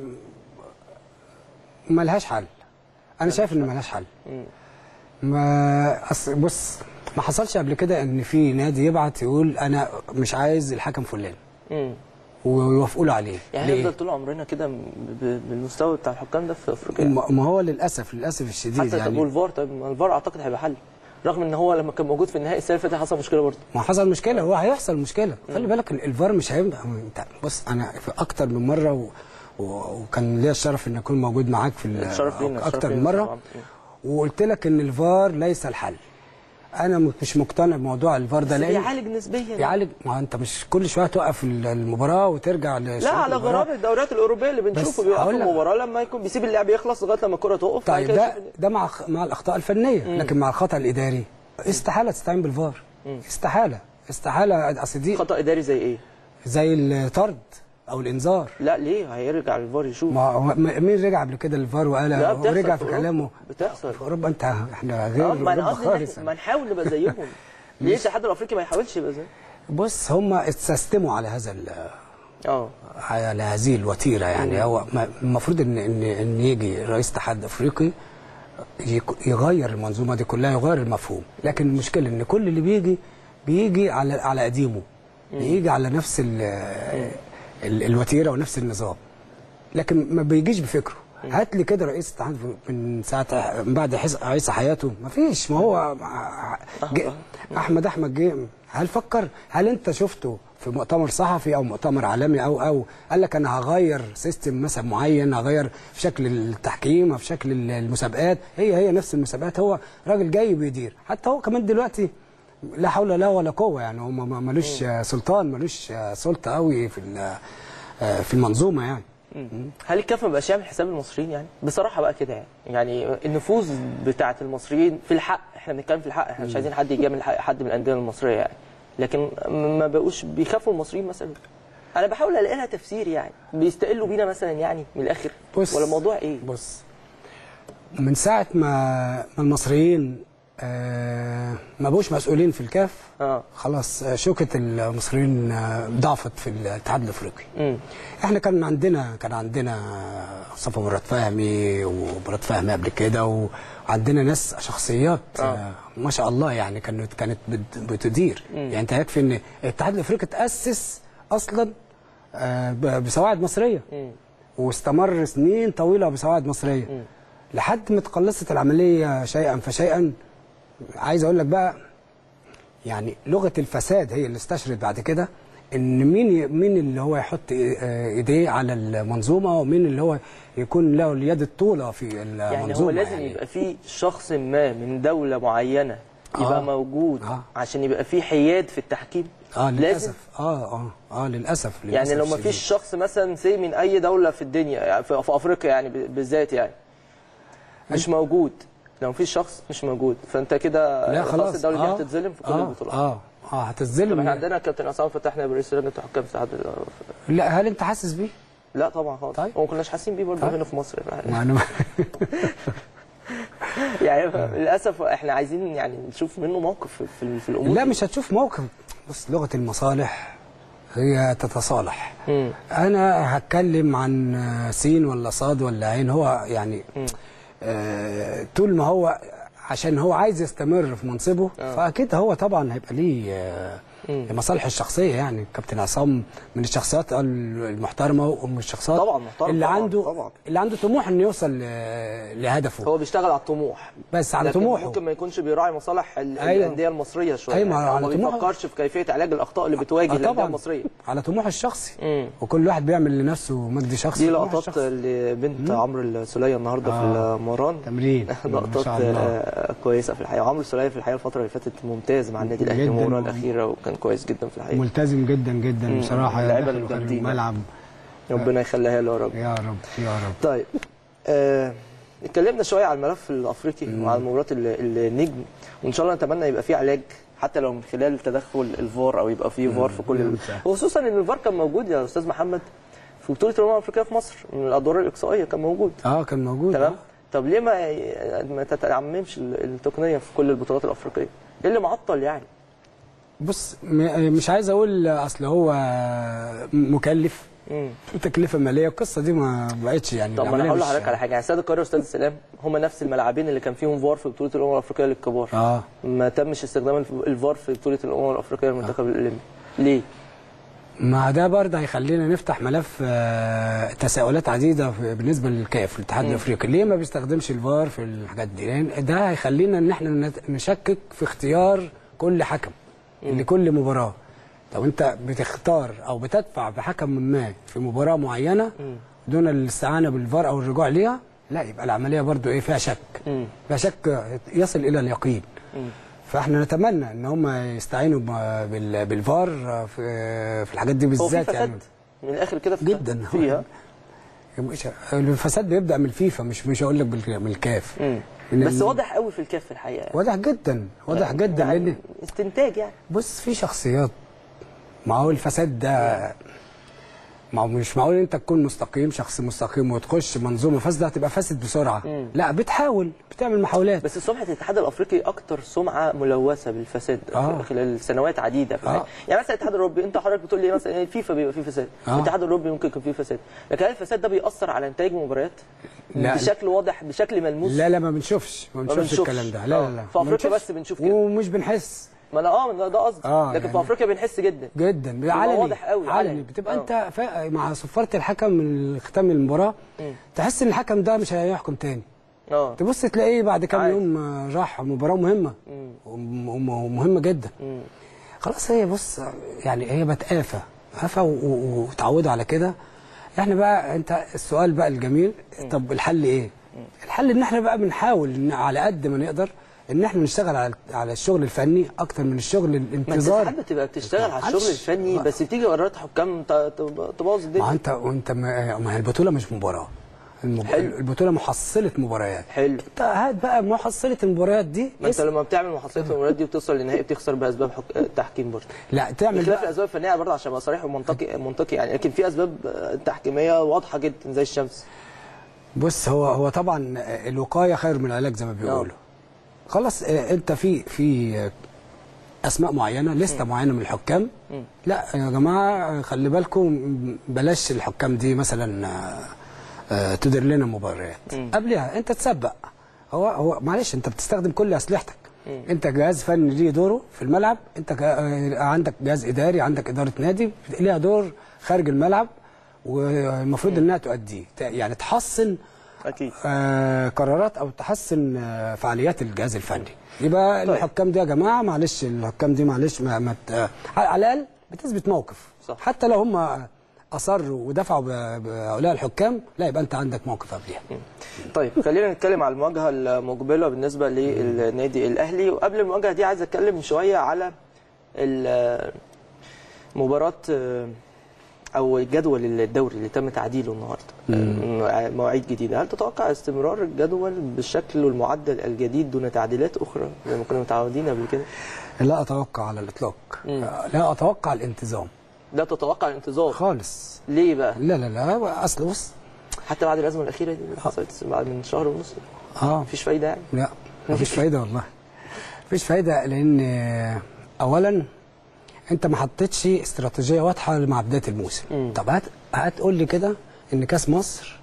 ملهاش حل انا شايف ان ملهاش حل ما أص... بص ما حصلش قبل كده ان في نادي يبعت يقول انا مش عايز الحكم فلان امم ويوافقوا له عليه يعني ليه؟ هنفضل طول عمرنا كده ب- ب- بالمستوى بتاع الحكام ده في افريقيا ما ما هو للاسف للاسف الشديد حتى طب يعني والفار طيب ما الفار اعتقد هيبقى حل رغم ان هو لما كان موجود في النهائي السنه اللي فاتت حصل مشكله برضه ما حصل مشكله هو هيحصل مشكله خلي بالك إن الفار مش هيبدا انت بص انا في اكتر من مره و... و... وكان ليا الشرف ان اكون موجود معاك في ال- الشرف لينا الشرف اكتر من لينا مره طبعاً. وقلت لك ان الفار ليس الحل انا م- مش مقتنع بموضوع الفار ده بس لان بيعالج نسبيا يعالج ما انت مش كل شويه توقف ال- المباراه وترجع لا لشروط على المباراة. غرار الدوريات الاوروبيه اللي بنشوفه بس بيوقفوا هقول لك- المباراه لما يكون بيسيب اللعب يخلص لغايه لما الكره تقف بعد طيب كده ده يشوف ده مع مع الاخطاء الفنيه لكن مع الخطا الاداري استحاله تستعين بالفار استحاله استحاله اصل دي خطا اداري زي ايه؟ زي الطرد او الانذار لا ليه هيرجع الفار يشوف ما هو ما- مين رجع قبل كده للفار وقال لا بتحصل ورجع في في أوروبا. كلامه بتحصل في اوروبا انت احنا اه غير ما انا اوروبا قصدي إن خالص إحنا- ما نحاول نبقى زيهم ليه الاتحاد الافريقي ما يحاولش يبقى زيهم؟ بص هم استسلموا على هذا ال- اه على هذه الوتيره يعني هو ما- المفروض ان ان ان يجي رئيس اتحاد افريقي يك- يغير المنظومه دي كلها يغير المفهوم لكن المشكله ان كل اللي بيجي بيجي على على قديمه بيجي على نفس ال ال الوتيره ونفس النظام لكن ما بيجيش بفكره هات لي كده رئيس اتحاد من ساعه من بعد حس- عيسى حياته ما فيش ما هو جه- احمد احمد جه هل فكر هل انت شفته في مؤتمر صحفي او مؤتمر عالمي او او قال لك انا هغير سيستم مثلا معين هغير في شكل التحكيم او في شكل المسابقات هي هي نفس المسابقات هو راجل جاي بيدير حتى هو كمان دلوقتي لا حول له ولا قوه يعني هو ما- ملوش سلطان ملوش سلطه قوي في ال- في المنظومه يعني هل الكاف ما بقاش يعمل حساب المصريين يعني؟ بصراحه بقى كده يعني يعني النفوذ بتاعه المصريين في الحق احنا بنتكلم في الحق احنا مش عايزين حد يجامل حق- حد من الانديه المصريه يعني لكن ما بقوش بيخافوا المصريين مثلا انا بحاول الاقي لها تفسير يعني بيستقلوا بينا مثلا يعني من الاخر بص ولا الموضوع ايه؟ بص من ساعة ما ما المصريين آه ما بقوش مسؤولين في الكاف اه خلاص آه، شوكة المصريين آه، ضعفت في الاتحاد الافريقي امم احنا كان عندنا كان عندنا مصطفى مراد فهمي ومراد فهمي قبل كده وعندنا ناس شخصيات آه. آه. ما شاء الله يعني كانت كانت بت- بتدير يعني انت يكفي ان الاتحاد الافريقي تاسس اصلا آه، ب- بسواعد مصريه مم. واستمر سنين طويله بسواعد مصريه لحد ما تقلصت العمليه شيئا فشيئا عايز اقول لك بقى يعني لغه الفساد هي اللي استشرت بعد كده ان مين ي- مين اللي هو يحط آه، ايديه على المنظومه ومين اللي هو يكون له اليد الطوله في المنظومه يعني هو لازم يبقى في شخص ما من دوله معينه يبقى آه. موجود آه. عشان يبقى في حياد في التحكيم اه لازم للاسف اه اه اه للاسف, يعني للأسف لو ما الشديد. فيش شخص مثلا سي من اي دوله في الدنيا يعني في في افريقيا يعني ب- بالذات يعني مش موجود لو مفيش شخص مش موجود فانت كده لا خلاص الدوله دي آه، هتتظلم في كل آه البطولات اه اه طب هتتظلم احنا عندنا كابتن عصام فتحنا رئيس لجنه الحكام في الاتحاد ال- لا هل انت حاسس بيه؟ لا طبعا خالص طيب. وما كناش حاسين بيه برضه طيب. هنا في مصر ما انا يعني للاسف احنا عايزين يعني نشوف منه موقف في- في, في الامور لا دي. مش هتشوف موقف بص لغه المصالح هي تتصالح مم. انا هتكلم عن سين ولا صاد ولا عين هو يعني آه طول ما هو عشان هو عايز يستمر في منصبه آه. فاكيد هو طبعا هيبقى ليه آه لمصالح الشخصيه يعني كابتن عصام من الشخصيات المحترمه ومن الشخصيات طبعاً محترم، اللي طبعاً، عنده طبعاً. اللي عنده طموح انه يوصل ل- لهدفه هو بيشتغل على الطموح بس على لكن طموحه ممكن ما يكونش بيراعي مصالح ال- أيوة. الانديه المصريه شويه أيوة، يعني هو على ما طموحه. بيفكرش في كيفيه علاج الاخطاء اللي بتواجه آه الانديه المصريه على طموحه الشخصي مم. وكل واحد بيعمل لنفسه مجد شخصي دي طموح لقطات الشخصي. لبنت عمرو السوليه النهارده في آه. المران تمرين ما لقطات شاء الله. آه، كويسه في الحقيقه وعمرو السوليه في الحقيقه الفتره اللي فاتت ممتاز مع النادي الاهلي جداً. المباراه الاخيره وكان كويس جدا في الحقيقه ملتزم جدا جدا مم. بصراحه اللعيبة داخل وخارج الجامدين. الملعب ربنا يخليها له يا رب يا رب يا رب طيب آه، اتكلمنا شويه على الملف الافريقي وعلى مباراه ال- النجم وان شاء الله نتمنى يبقى فيه علاج حتى لو من خلال تدخل الفار او يبقى فيه فار في كل ال... صح. وخصوصا ان الفار كان موجود يا استاذ محمد في بطوله الامم الافريقيه في مصر من الادوار الاقصائيه كان موجود اه كان موجود تمام آه. طب ليه ما ما تتعممش ال- التقنيه في كل البطولات الافريقيه ايه اللي معطل يعني بص م- مش عايز اقول اصل هو مكلف مم. تكلفه ماليه القصه دي ما بقتش يعني طب ما انا العملية هقول مش- لحضرتك على حاجه يعني استاد القاهره واستاد السلام هم نفس الملعبين اللي كان فيهم فار في بطوله الامم الافريقيه للكبار اه ما تمش استخدام الف- الفار في بطوله الامم الافريقيه للمنتخب الاولمبي ليه؟ ما ده برضه هيخلينا نفتح ملف آه، تساؤلات عديده في- بالنسبه للكاف الاتحاد الافريقي ليه ما بيستخدمش الفار في الحاجات دي لان ده هيخلينا ان احنا نت- نشكك في اختيار كل حكم لكل مباراه لو انت بتختار او بتدفع بحكم ما في مباراه معينه دون الاستعانه بالفار او الرجوع ليها لا يبقى العمليه برضه ايه فيها شك مم. فيها شك يصل الى اليقين فاحنا نتمنى ان هم يستعينوا ب- بال- بالفار في في الحاجات دي هو في بالذات فساد يعني من الاخر كده في- جدا فيها مش- الفساد بيبدا من الفيفا مش مش هقول لك بال- من الكاف مم. من بس ال- واضح قوي في الكاف في الحقيقه يعني. واضح جدا واضح جدا يعني لان استنتاج يعني بص في شخصيات ما هو الفساد ده ما هو مش معقول انت تكون مستقيم شخص مستقيم وتخش منظومه فاسده هتبقى فاسد بسرعه مم. لا بتحاول بتعمل محاولات بس سمعه الاتحاد الافريقي اكتر سمعه ملوثه بالفساد آه. خلال سنوات عديده في آه. الحقيقة. يعني مثلا الاتحاد الاوروبي انت حضرتك بتقول لي مثلا الفيفا بيبقى فيه فساد آه. الاتحاد الاوروبي ممكن يكون فيه فساد لكن هل الفساد ده بيأثر على انتاج المباريات لا. بشكل واضح بشكل ملموس لا لا ما بنشوفش ما بنشوفش بنشوفش. الكلام ده لا آه. لا لا في ما أفريقيا بنشوفش. بس بنشوف كده. ومش بنحس ما انا اه ده ده قصدي آه، لكن في يعني- افريقيا بنحس جدا جدا بيبقى علني واضح قوي، علني علني. بتبقى آه. انت فا- مع صفاره الحكم من ختام المباراه مم. تحس ان الحكم ده مش هيحكم تاني اه تبص تلاقيه بعد كام عادي. يوم آه، راح مباراه مهمه مم. وم- وم- ومهمه جدا مم. خلاص هي بص يعني هي بقت آفة آفة و- و- وتعودوا على كده احنا بقى انت السؤال بقى الجميل طب الحل ايه؟ الحل ان احنا بقى بنحاول ان على قد ما نقدر ان احنا نشتغل على على الشغل الفني اكتر من الشغل ما انت الانتظار ساعات بتبقى بتشتغل على الشغل معلش. الفني بس بتيجي قرارات حكام ت- ت- تبوظ ما الدنيا انت وانت ما ما هي البطوله مش مباراه المب... حلو. البطوله محصله مباريات حلو انت هات بقى محصله المباريات دي ما انت اسم- لما بتعمل محصلات المباريات دي وبتوصل للنهائي بتخسر باسباب حك... تحكيم برضه لا تعمل بخلاف بقى الاسباب الفنيه برضه عشان ابقى صريح ومنطقي منطقي يعني لكن في اسباب تحكيميه واضحه جدا زي الشمس بص هو هو طبعا الوقايه خير من العلاج زي ما بيقولوا خلاص اه، انت في في اه، اسماء معينه لسته معينه من الحكام لا يا جماعه خلي بالكم بلاش الحكام دي مثلا اه، اه، تدير لنا مباريات قبلها انت تسبق هو هو معلش انت بتستخدم كل اسلحتك انت جهاز فني ليه دوره في الملعب انت جا- اه، عندك جهاز اداري عندك اداره نادي ليها دور خارج الملعب والمفروض انها تؤديه ت- يعني تحسن اكيد آه قرارات او تحسن آه فعاليات الجهاز الفني يبقى طيب. الحكام دي يا جماعه معلش الحكام دي معلش ما, ما ت- آه، على الاقل بتثبت موقف صح. حتى لو هم اصروا ودفعوا ب- بهؤلاء الحكام لا يبقى انت عندك موقف قبلها طيب خلينا نتكلم على المواجهه المقبله بالنسبه للنادي الاهلي وقبل المواجهه دي عايز اتكلم شويه على ال- مباراه او الجدول الدوري اللي تم تعديله النهارده مواعيد جديده هل تتوقع استمرار الجدول بالشكل والمعدل الجديد دون تعديلات اخرى زي ما كنا متعودين قبل كده لا اتوقع على الاطلاق مم. آه، لا اتوقع الانتظام لا تتوقع الانتظار خالص ليه بقى لا لا لا اصل بص حتى بعد الازمه الاخيره دي اللي حصلت بعد من شهر ونص اه مفيش فايده يعني لا مفيش فايده والله مفيش فايده لان آه، اولا انت ما حطيتش استراتيجيه واضحه مع بدايه الموسم مم. طب هات هتقول لي كده ان كاس مصر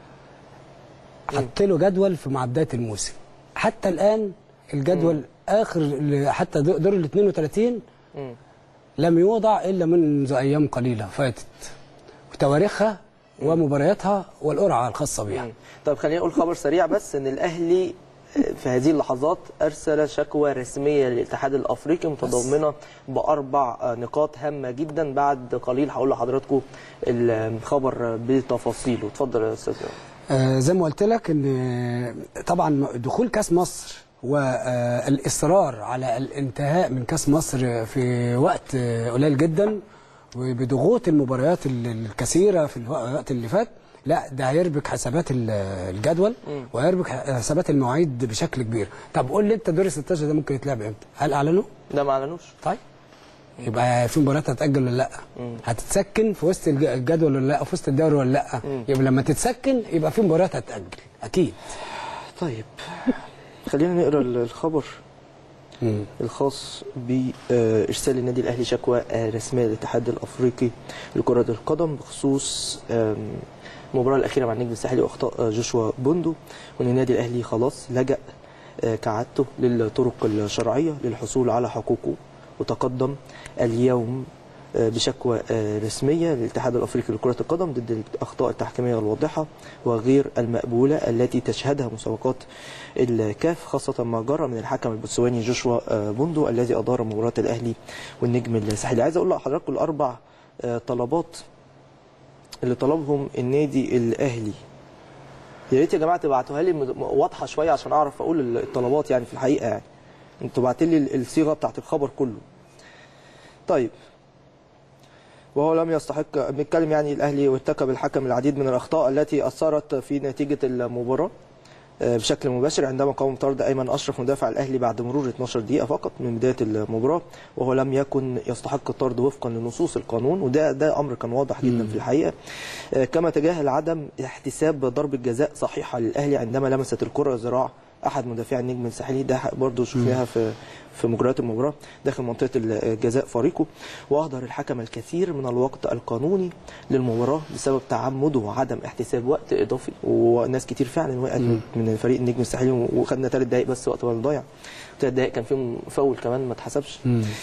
حط له جدول في مع بدايه الموسم حتى الان الجدول اخر ل- حتى دور ال 32 مم. لم يوضع الا منذ ايام قليله فاتت وتواريخها ومبارياتها والقرعه الخاصه بها طيب خليني اقول خبر سريع بس ان الاهلي في هذه اللحظات ارسل شكوى رسميه للاتحاد الافريقي متضمنه باربع نقاط هامه جدا بعد قليل هقول لحضراتكم الخبر بتفاصيله اتفضل يا استاذ آه زي ما قلت لك ان طبعا دخول كاس مصر والاصرار على الانتهاء من كاس مصر في وقت قليل جدا وبضغوط المباريات الكثيره في الوقت اللي فات لا ده هيربك حسابات ال- الجدول وهيربك حسابات المواعيد بشكل كبير طب قول لي انت دور ال 16 ده ممكن يتلعب امتى هل اعلنوا ده ما اعلنوش طيب يبقى في مباريات هتأجل ولا لا هتتسكن في وسط الج- الجدول ولا لا في وسط الدوري ولا لا يبقى لما تتسكن يبقى في مباريات هتأجل اكيد طيب خلينا نقرا الخبر الخاص بإرسال النادي الأهلي شكوى آه، رسمية للاتحاد الأفريقي لكرة القدم بخصوص آم، المباراة الأخيرة مع النجم الساحلي وأخطاء آه، جوشوا بوندو وأن النادي الأهلي خلاص لجأ آه، كعادته للطرق الشرعية للحصول على حقوقه وتقدم اليوم آه، بشكوى آه، رسمية للاتحاد الأفريقي لكرة القدم ضد الأخطاء التحكيمية الواضحة وغير المقبولة التي تشهدها مسابقات الكاف خاصة ما جرى من الحكم البوتسواني جوشوا آه، بوندو الذي أدار مباراة الأهلي والنجم الساحلي عايز أقول لحضراتكم الأربع آه، طلبات اللي طلبهم النادي الأهلي يا ريت يا جماعة تبعتوها لي مد- واضحة شوية عشان أعرف أقول الطلبات يعني في الحقيقة يعني انتوا بعتوا لي الصيغة بتاعت الخبر كله طيب وهو لم يستحق بنتكلم يعني الاهلي وارتكب الحكم العديد من الاخطاء التي اثرت في نتيجه المباراه آه، بشكل مباشر عندما قام بطرد ايمن اشرف مدافع الاهلي بعد مرور 12 دقيقه فقط من بدايه المباراه وهو لم يكن يستحق الطرد وفقا لنصوص القانون وده ده امر كان واضح جدا في الحقيقه آه، كما تجاهل عدم احتساب ضربه جزاء صحيحه للاهلي عندما لمست الكره ذراع احد مدافعي النجم الساحلي ده برضه شفناها في في مجريات المباراه داخل منطقه الجزاء فريقه واهدر الحكم الكثير من الوقت القانوني للمباراه بسبب تعمده وعدم احتساب وقت اضافي وناس كتير فعلا وقعت من فريق النجم الساحلي وخدنا ثلاث دقائق بس وقت بدل ضايع ثلاث دقائق كان فيهم فاول كمان ما اتحسبش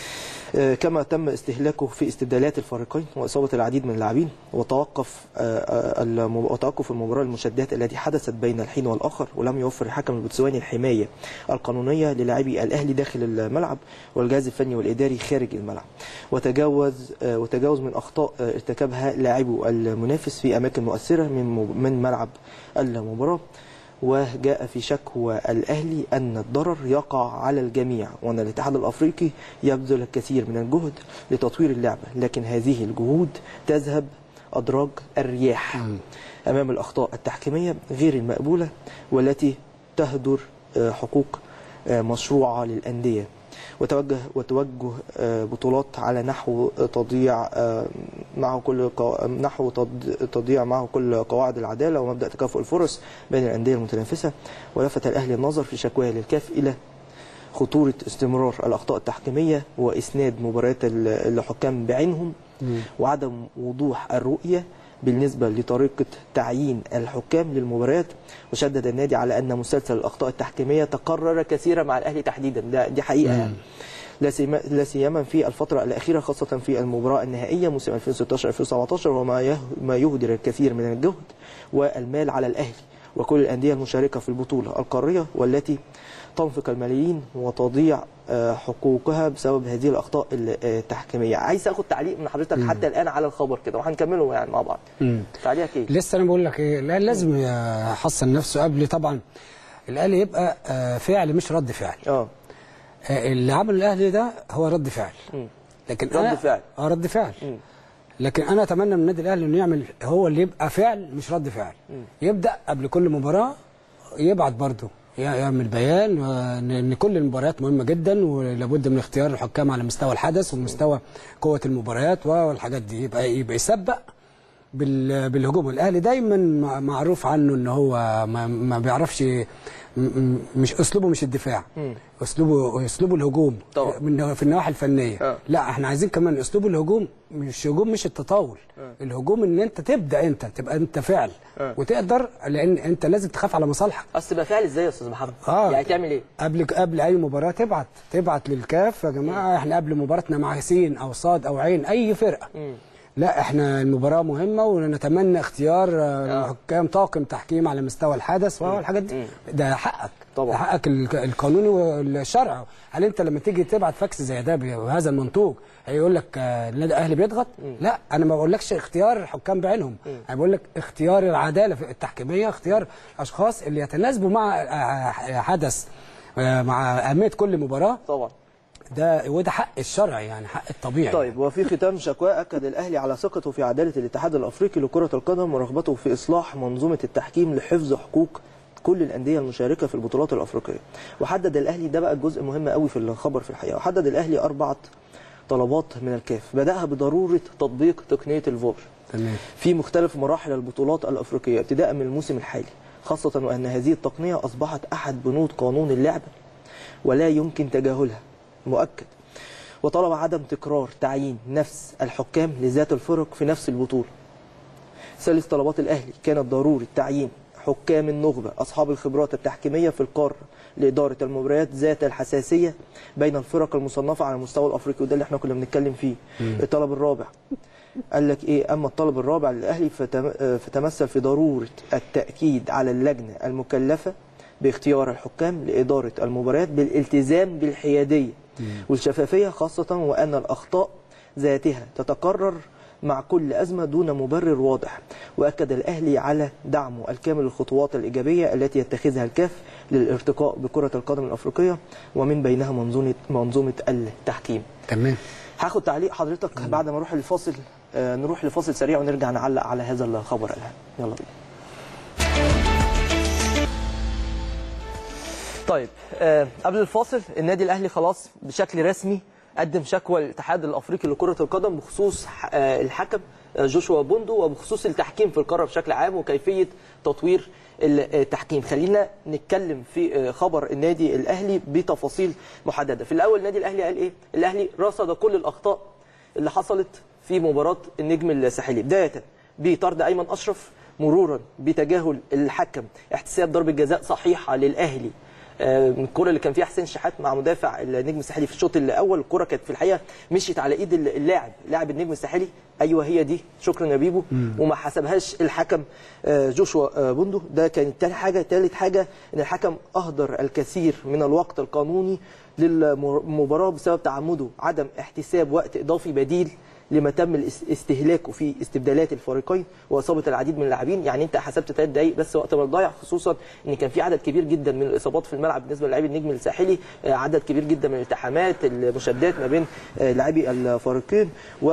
آه، كما تم استهلاكه في استبدالات الفريقين واصابه العديد من اللاعبين وتوقف آه، آه، الم- وتوقف المباراه المشادات التي حدثت بين الحين والاخر ولم يوفر الحكم البوتسواني الحمايه القانونيه للاعبي الاهلي داخل الملعب والجهاز الفني والاداري خارج الملعب وتجاوز آه، وتجاوز من اخطاء آه، ارتكبها لاعبو المنافس في اماكن مؤثره من مب- من ملعب المباراه وجاء في شكوى الأهلي أن الضرر يقع على الجميع وأن الاتحاد الأفريقي يبذل الكثير من الجهد لتطوير اللعبة لكن هذه الجهود تذهب أدراج الرياح أمام الأخطاء التحكيمية غير المقبولة والتي تهدر آه، حقوق آه، مشروعة للأندية وتوجه وتوجه آه، بطولات على نحو تضييع آه، معه كل قو- نحو تض- تضييع معه كل قواعد العداله ومبدا تكافؤ الفرص بين الانديه المتنافسه ولفت الاهلي النظر في شكواه للكاف الى خطوره استمرار الاخطاء التحكيميه واسناد مباريات ال- الحكام بعينهم وعدم وضوح الرؤيه بالنسبه لطريقه تعيين الحكام للمباريات وشدد النادي على ان مسلسل الاخطاء التحكيميه تكرر كثيرا مع الاهلي تحديدا ده دي حقيقه يعني. لا سيما لا سيما في الفترة الأخيرة خاصة في المباراة النهائية موسم 2016 2017 وما يه- ما يهدر الكثير من الجهد والمال على الأهلي وكل الأندية المشاركة في البطولة القارية والتي تنفق الملايين وتضيع آه، حقوقها بسبب هذه الأخطاء ال- آه، التحكيمية عايز أخد تعليق من حضرتك حتى الآن على الخبر كده وهنكمله يعني مع بعض تعليقك إيه؟ لسه انا بقول لك ايه لا لازم يحصن نفسه قبل طبعا الاهلي يبقى آه، فعل مش رد فعل اه آه، اللي عمله الاهلي ده هو رد فعل مم. لكن رد أنا فعل. اه رد فعل مم. لكن انا اتمنى من النادي الاهلي انه يعمل هو اللي يبقى فعل مش رد فعل يبدا قبل كل مباراه يبعت برضه يعمل بيان وان إن كل المباريات مهمه جدا ولابد من اختيار الحكام على مستوى الحدث ومستوى قوه المباريات والحاجات دي يبقى يبقى يسبق بال- بالهجوم الاهلي دايما مع- معروف عنه ان هو ما, ما بيعرفش م- م- مش اسلوبه مش الدفاع اسلوبه اسلوبه الهجوم طبعا. من في النواحي الفنيه آه. لا احنا عايزين كمان اسلوب الهجوم مش هجوم مش التطاول الهجوم ان انت تبدا انت تبقى انت فعل آه. وتقدر لان انت لازم تخاف على مصالحك اصل تبقى فاعل ازاي يا استاذ محمد آه. يعني تعمل ايه قبل قبل اي مباراه تبعت تبعت للكاف يا جماعه احنا قبل مباراتنا مع سين او صاد او عين اي فرقه لا احنا المباراه مهمه ونتمنى اختيار آه، الحكام طاقم تحكيم على مستوى الحدث والحاجات دي ده حقك طبعا. ده حقك الك- القانوني والشرعي هل انت لما تيجي تبعت فاكس زي ده بهذا المنطوق هيقول لك آه، النادي الاهلي بيضغط لا انا ما بقولكش اختيار الحكام بعينهم انا بقول لك اختيار العداله في التحكيميه اختيار اشخاص اللي يتناسبوا مع آه، حدث آه، مع اهميه كل مباراه طبعا ده وده حق الشرعي يعني حق الطبيعي طيب وفي ختام شكوى اكد الاهلي على ثقته في عداله الاتحاد الافريقي لكره القدم ورغبته في اصلاح منظومه التحكيم لحفظ حقوق كل الانديه المشاركه في البطولات الافريقيه وحدد الاهلي ده بقى الجزء مهم قوي في الخبر في الحقيقه وحدد الاهلي اربعه طلبات من الكاف بداها بضروره تطبيق تقنيه الفار تمام في مختلف مراحل البطولات الافريقيه ابتداء من الموسم الحالي خاصه وان هذه التقنيه اصبحت احد بنود قانون اللعبه ولا يمكن تجاهلها مؤكد وطلب عدم تكرار تعيين نفس الحكام لذات الفرق في نفس البطوله ثالث طلبات الاهلي كانت ضروره تعيين حكام النخبه اصحاب الخبرات التحكيميه في القاره لاداره المباريات ذات الحساسيه بين الفرق المصنفه على المستوى الافريقي وده اللي احنا كنا بنتكلم فيه الطلب الرابع قال لك ايه اما الطلب الرابع للاهلي فتم- آه، فتمثل في ضروره التاكيد على اللجنه المكلفه باختيار الحكام لاداره المباريات بالالتزام بالحياديه والشفافيه خاصه وان الاخطاء ذاتها تتكرر مع كل أزمة دون مبرر واضح وأكد الأهلي على دعمه الكامل للخطوات الإيجابية التي يتخذها الكاف للارتقاء بكرة القدم الأفريقية ومن بينها منظومة, منظومة التحكيم تمام هاخد تعليق حضرتك بعد ما نروح للفاصل آه، نروح لفاصل سريع ونرجع نعلق على هذا الخبر الآن يلا بينا طيب آه قبل الفاصل النادي الاهلي خلاص بشكل رسمي قدم شكوى للاتحاد الافريقي لكره القدم بخصوص ح- آه الحكم آه جوشوا بوندو وبخصوص التحكيم في القاره بشكل عام وكيفيه تطوير التحكيم خلينا نتكلم في آه، خبر النادي الاهلي بتفاصيل محدده في الاول النادي الاهلي قال ايه الاهلي رصد كل الاخطاء اللي حصلت في مباراه النجم الساحلي بدايه بطرد ايمن اشرف مرورا بتجاهل الحكم احتساب ضربه جزاء صحيحه للاهلي آه، من الكره اللي كان فيها حسين شحات مع مدافع النجم الساحلي في الشوط الاول الكره كانت في الحقيقه مشيت على ايد اللاعب لاعب النجم الساحلي ايوه هي دي شكرا يا بيبو وما حسبهاش الحكم آه، جوشوا آه، بوندو ده كانت تاني حاجه تالت حاجه ان الحكم اهدر الكثير من الوقت القانوني للمباراه بسبب تعمده عدم احتساب وقت اضافي بديل لما تم الاس- استهلاكه في استبدالات الفريقين واصابه العديد من اللاعبين يعني انت حسبت ثلاث دقائق بس وقت ما ضايع خصوصا ان كان في عدد كبير جدا من الاصابات في الملعب بالنسبه للاعبي النجم الساحلي آه، عدد كبير جدا من الالتحامات المشادات ما بين آه، لاعبي الفريقين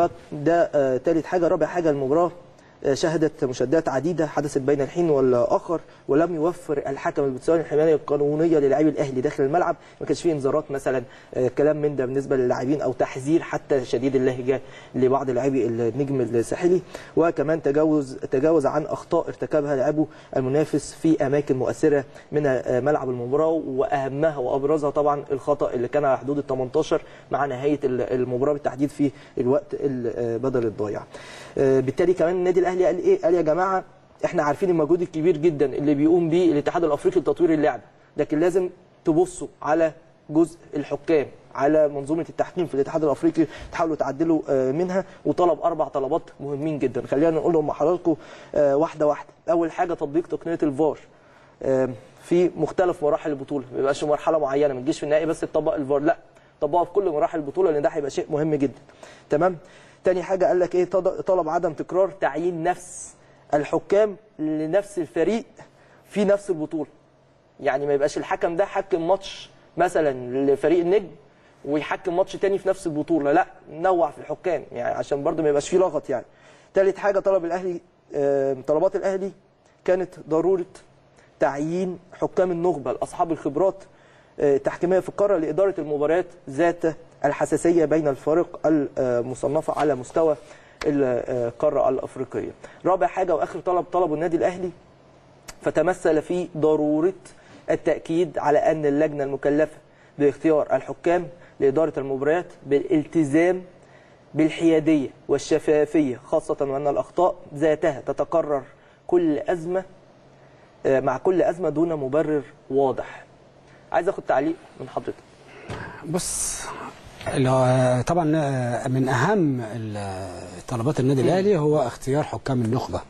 وده ثالث حاجه رابع حاجه المباراه آه، شهدت مشادات عديده حدثت بين الحين والاخر ولم يوفر الحكم البتساوي الحمايه القانونيه للاعبي الاهلي داخل الملعب ما كانش فيه انذارات مثلا آه، كلام من ده بالنسبه للاعبين او تحذير حتى شديد اللهجه لبعض لاعبي النجم الساحلي وكمان تجاوز تجاوز عن اخطاء ارتكبها لاعبو المنافس في اماكن مؤثره من آه، ملعب المباراه واهمها وابرزها طبعا الخطا اللي كان على حدود ال 18 مع نهايه المباراه بالتحديد في الوقت البدل الضايع آه، بالتالي كمان النادي الاهلي قال ايه قال يا جماعه احنا عارفين المجهود الكبير جدا اللي بيقوم بيه الاتحاد الافريقي لتطوير اللعبه لكن لازم تبصوا على جزء الحكام على منظومه التحكيم في الاتحاد الافريقي تحاولوا تعدلوا آه، منها وطلب اربع طلبات مهمين جدا خلينا نقولهم مع حضراتكم آه، واحده واحده اول حاجه تطبيق تقنيه الفار آه، في مختلف مراحل البطوله ما يبقاش مرحله معينه ما تجيش في النهائي بس تطبق الفار لا طبقها في كل مراحل البطوله لان ده هيبقى شيء مهم جدا تمام تاني حاجه قال لك ايه طد- طلب عدم تكرار تعيين نفس الحكام لنفس الفريق في نفس البطوله يعني ما يبقاش الحكم ده حكم ماتش مثلا لفريق النجم ويحكم ماتش تاني في نفس البطوله لا نوع في الحكام يعني عشان برضه ما يبقاش فيه لغط يعني تالت حاجه طلب الاهلي آه، طلبات الاهلي كانت ضروره تعيين حكام النخبه اصحاب الخبرات آه، التحكيميه في القاره لاداره المباريات ذات الحساسيه بين الفرق المصنفه على مستوى القاره الافريقيه رابع حاجه واخر طلب طلبه النادي الاهلي فتمثل في ضروره التاكيد على ان اللجنه المكلفه باختيار الحكام لاداره المباريات بالالتزام بالحياديه والشفافيه خاصه وان الاخطاء ذاتها تتكرر كل ازمه آه، مع كل ازمه دون مبرر واضح عايز اخد تعليق من حضرتك بص اللي هو طبعا آه، من اهم ال- طلبات النادي الاهلي هو اختيار حكام النخبه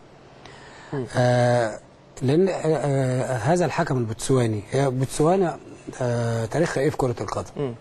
آه، لان آه، آه، هذا الحكم البوتسواني هي بوتسوانا آه، تاريخها ايه في كره القدم مم.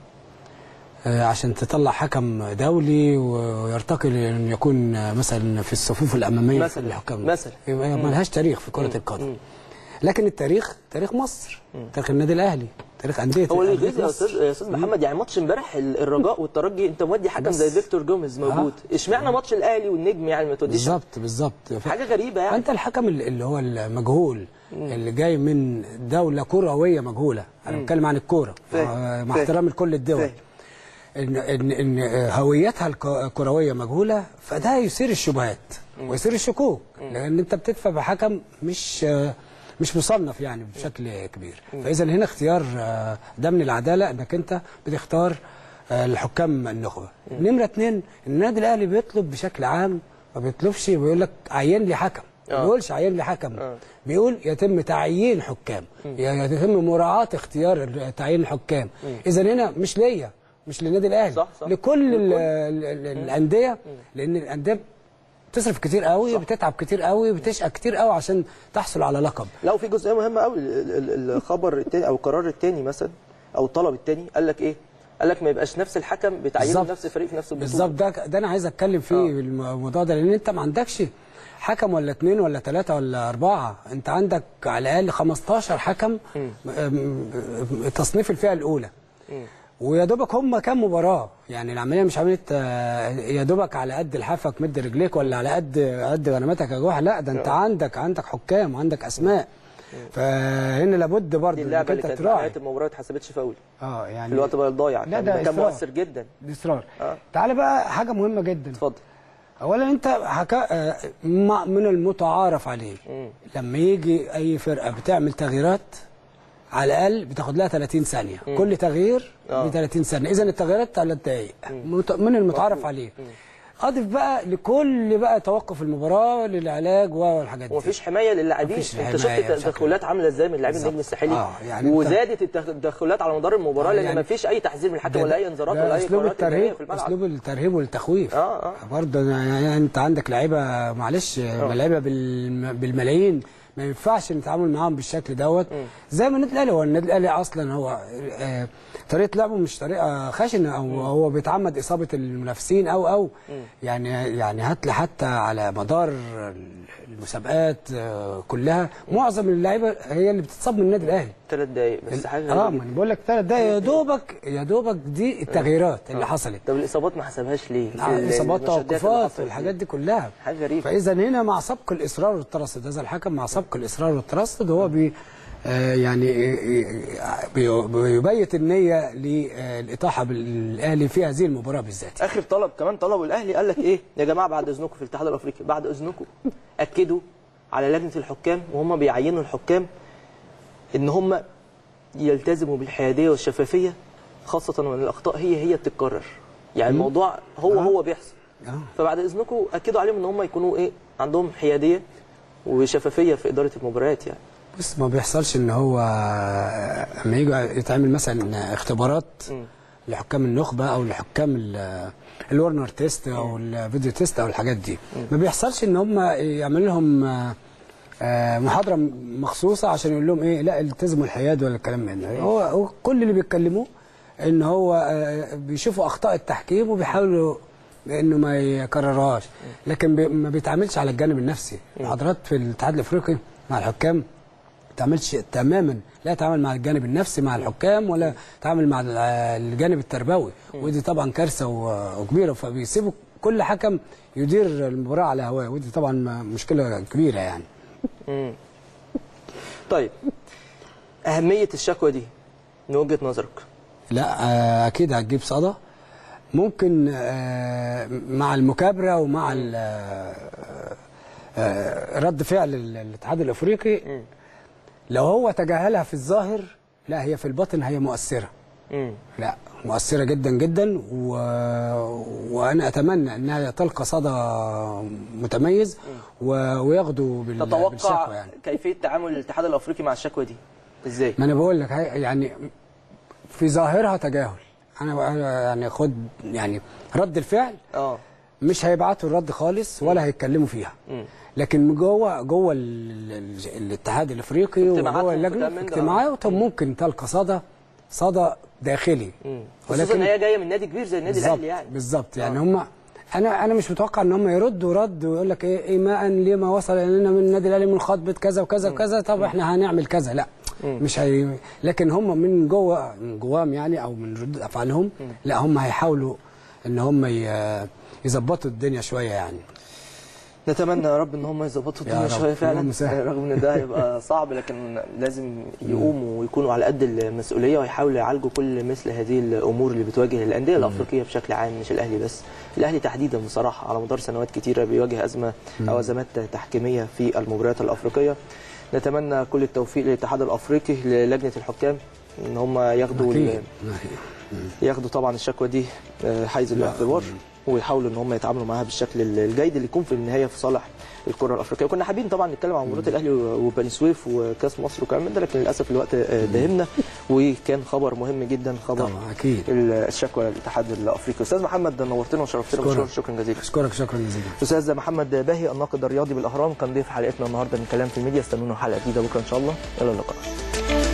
آه، عشان تطلع حكم دولي ويرتقي لان يكون آه، مثلا في الصفوف الاماميه مثلاً. للحكام مثلاً. يبقى ما لهاش تاريخ في كره القدم مم. لكن التاريخ تاريخ مصر تاريخ النادي الاهلي تاريخ انديه هو اللي أندية يغيظ يا مصر. استاذ يا استاذ محمد يعني ماتش امبارح ال- الرجاء والترجي انت مودي حكم زي بس. فيكتور جوميز موجود اشمعنى ماتش الاهلي والنجم يعني ما توديش بالظبط بالظبط ف- حاجه غريبه يعني انت الحكم اللي اللي هو المجهول اللي جاي من دوله كرويه مجهوله انا بتكلم عن الكوره فاهم. آه، مع فاهم. احترامي لكل الدول فاهم. ان ان ان هويتها الك- الكرويه مجهوله فده يثير الشبهات ويثير الشكوك لان انت بتدفع بحكم مش آه، مش مصنف يعني بشكل كبير فاذا هنا اختيار آه، ده من العداله انك انت بتختار آه، الحكام النخبه نمره اتنين النادي الاهلي بيطلب بشكل عام ما بيطلبش بيقول لك عين لي حكم ما آه. بيقولش عين لي حكم آه. بيقول يتم تعيين حكام يتم مراعاه اختيار تعيين الحكام اذا هنا مش ليا مش للنادي الاهلي صح، صح. لكل ال- ال- ال- الانديه لان الانديه بتصرف كتير قوي بتتعب كتير قوي بتشقى كتير قوي عشان تحصل على لقب لا وفي جزئيه مهمه قوي ال- ال- الخبر الثاني او القرار الثاني مثلا او الطلب الثاني قال لك ايه؟ قال لك ما يبقاش نفس الحكم بتعينه بالظبط. نفس الفريق في نفس البطوله بالظبط ده ده انا عايز اتكلم فيه آه. الموضوع ده لان انت ما عندكش حكم ولا اثنين ولا ثلاثة ولا أربعة أنت عندك على الأقل 15 حكم م- م- تصنيف الفئة الأولى ويا دوبك هم كام مباراة يعني العملية مش عملية آه، يا دوبك على قد لحافك مد رجليك ولا على قد قد غنماتك يا جوح لا ده أنت عندك عندك حكام وعندك أسماء فهنا لابد دي برضه اللعبه انك اللي انت كانت في نهايه تراعي المباراه ما اتحسبتش فاول اه يعني في الوقت بقى الضايع لا كان, ده كان إسراف. مؤثر جدا الاصرار آه. تعالى بقى حاجة مهمة جدا اتفضل اولا انت حكا آه، ما- من المتعارف عليه مم. لما يجي اي فرقه بتعمل تغييرات على الاقل بتاخد لها 30 ثانيه كل تغيير آه. ب 30 ثانيه اذا التغييرات ثلاث دقائق مت- من المتعارف عليه اضف بقى لكل بقى توقف المباراه للعلاج والحاجات دي ومفيش حمايه للاعبين مفيش انت شفت حماية التدخلات عامله ازاي من لاعبين النجم الساحلي آه، يعني أنت- وزادت التدخلات على مدار المباراه آه، لان يعني مفيش اي تحذير من الحكم ده- ولا اي انذارات ده ولا اي اسلوب قرارات إدارية الترهيب في الملعب اسلوب الترهيب والتخويف اه اه برضه يعني انت عندك لعيبه معلش لعيبه بالم- بالملايين ما ينفعش نتعامل معاهم بالشكل دوت زي ما النادي الاهلي هو النادي الاهلي اصلا هو آه، طريقه لعبه مش طريقه خشنه او هو بيتعمد اصابه المنافسين او او يعني يعني هات لي حتى على مدار المسابقات آه، كلها معظم اللعيبه هي اللي بتصاب من النادي الاهلي ثلاث دقايق بس حاجه اه غريبة. ما انا بقول لك ثلاث دقايق يا دوبك يا دوبك دي التغييرات اللي حصلت طب الاصابات ما حسبهاش ليه؟ في ال- اصابات المشادات اللي توقفات حصلت والحاجات دي. دي كلها حاجه غريبه فاذا هنا مع سبق الاصرار والترصد هذا الحكم مع سبق الاصرار والترصد هو بي آه يعني آه، بي- بيبيت النيه للاطاحه بالاهلي في هذه المباراه بالذات اخر طلب كمان طلبه الاهلي قال لك ايه يا جماعه بعد اذنكم في الاتحاد الافريقي بعد اذنكم اكدوا على لجنه الحكام وهم بيعينوا الحكام ان هم يلتزموا بالحياديه والشفافيه خاصه وان الاخطاء هي هي بتتكرر يعني الموضوع هو هو بيحصل آه. فبعد اذنكم اكدوا عليهم ان هم يكونوا ايه عندهم حياديه وشفافيه في اداره المباريات يعني بس ما بيحصلش ان هو آه، لما يجي يتعمل مثلا اختبارات لحكام النخبه او لحكام ال- الورنر تيست او الفيديو تيست او الحاجات دي ما بيحصلش ان هم يعملوا لهم آه، آه، محاضره مخصوصه عشان يقول لهم ايه لا التزموا الحياد ولا الكلام من ده هو هو كل اللي بيتكلموه ان هو آه، بيشوفوا اخطاء التحكيم وبيحاولوا انه ما يكررهاش لكن بي- ما بيتعاملش على الجانب النفسي المحاضرات في الاتحاد الافريقي مع الحكام ما تعملش تماما لا تعامل مع الجانب النفسي مع الحكام ولا تعامل مع ال- الجانب التربوي ودي طبعا كارثه و- وكبيره فبيسيبوا كل حكم يدير المباراه على هواه ودي طبعا م- مشكله كبيره يعني طيب اهميه الشكوى دي من وجهه نظرك لا آه، اكيد هتجيب صدى ممكن آه، مع المكابره ومع ال- آه، رد فعل ال- الاتحاد الافريقي لو هو تجاهلها في الظاهر لا هي في الباطن هي مؤثره مم. لا مؤثره جدا جدا و... وانا اتمنى انها تلقى صدى متميز و... وياخدوا بال... تتوقع بالشكوى يعني كيفيه تعامل الاتحاد الافريقي مع الشكوى دي ازاي ما انا بقول لك هي- يعني في ظاهرها تجاهل انا أنا يعني خد يعني رد الفعل اه مش هيبعتوا الرد خالص ولا هيتكلموا فيها مم. لكن من جوه جوه ال... ال... الاتحاد الافريقي اجتماعاتهم وجوه اللجنه وكلام من ده. اجتماعات ممكن تلقى صدى صدى داخلي مم. خصوصا ان هي جايه من نادي كبير زي النادي بالظبط الاهلي يعني بالظبط يعني آه. هم انا انا مش متوقع ان هم يردوا رد ويقول لك ايه ايماء لما وصل الينا من النادي الاهلي من خطبه كذا وكذا وكذا طب احنا هنعمل كذا لا مش هي لكن هم من جوه من جواهم يعني او من ردود افعالهم لا هم هيحاولوا ان هم ي- يظبطوا الدنيا شويه يعني نتمنى يا رب ان هم يظبطوا يا الدنيا رب. شويه فعلا اللهم سهل. رغم ان ده هيبقى صعب لكن لازم يقوموا ويكونوا على قد المسؤوليه ويحاولوا يعالجوا كل مثل هذه الامور اللي بتواجه الانديه الافريقيه بشكل عام مش الاهلي بس الاهلي تحديدا بصراحه على مدار سنوات كتيره بيواجه ازمه او ازمات تحكيميه في المباريات الافريقيه نتمنى كل التوفيق للاتحاد الافريقي للجنه الحكام ان هم ياخدوا ال- اكيد ياخدوا طبعا الشكوى دي آه، حيز الاعتبار ويحاولوا ان هم يتعاملوا معاها بالشكل الجيد اللي يكون في النهايه في صالح الكره الافريقيه وكنا حابين طبعا نتكلم عن مباراه الاهلي وبني سويف وكاس مصر وكلام من ده لكن للاسف الوقت آه، داهمنا وكان خبر مهم جدا خبر طبعا اكيد الشكوى للاتحاد الافريقي استاذ محمد نورتنا وشرفتنا أشكرك. بشكرك شكرا جزيلا اشكرك شكرا جزيلا استاذ محمد باهي الناقد الرياضي بالاهرام كان ضيف حلقتنا النهارده من كلام في الميديا استنونا حلقه جديده بكره ان شاء الله الى اللقاء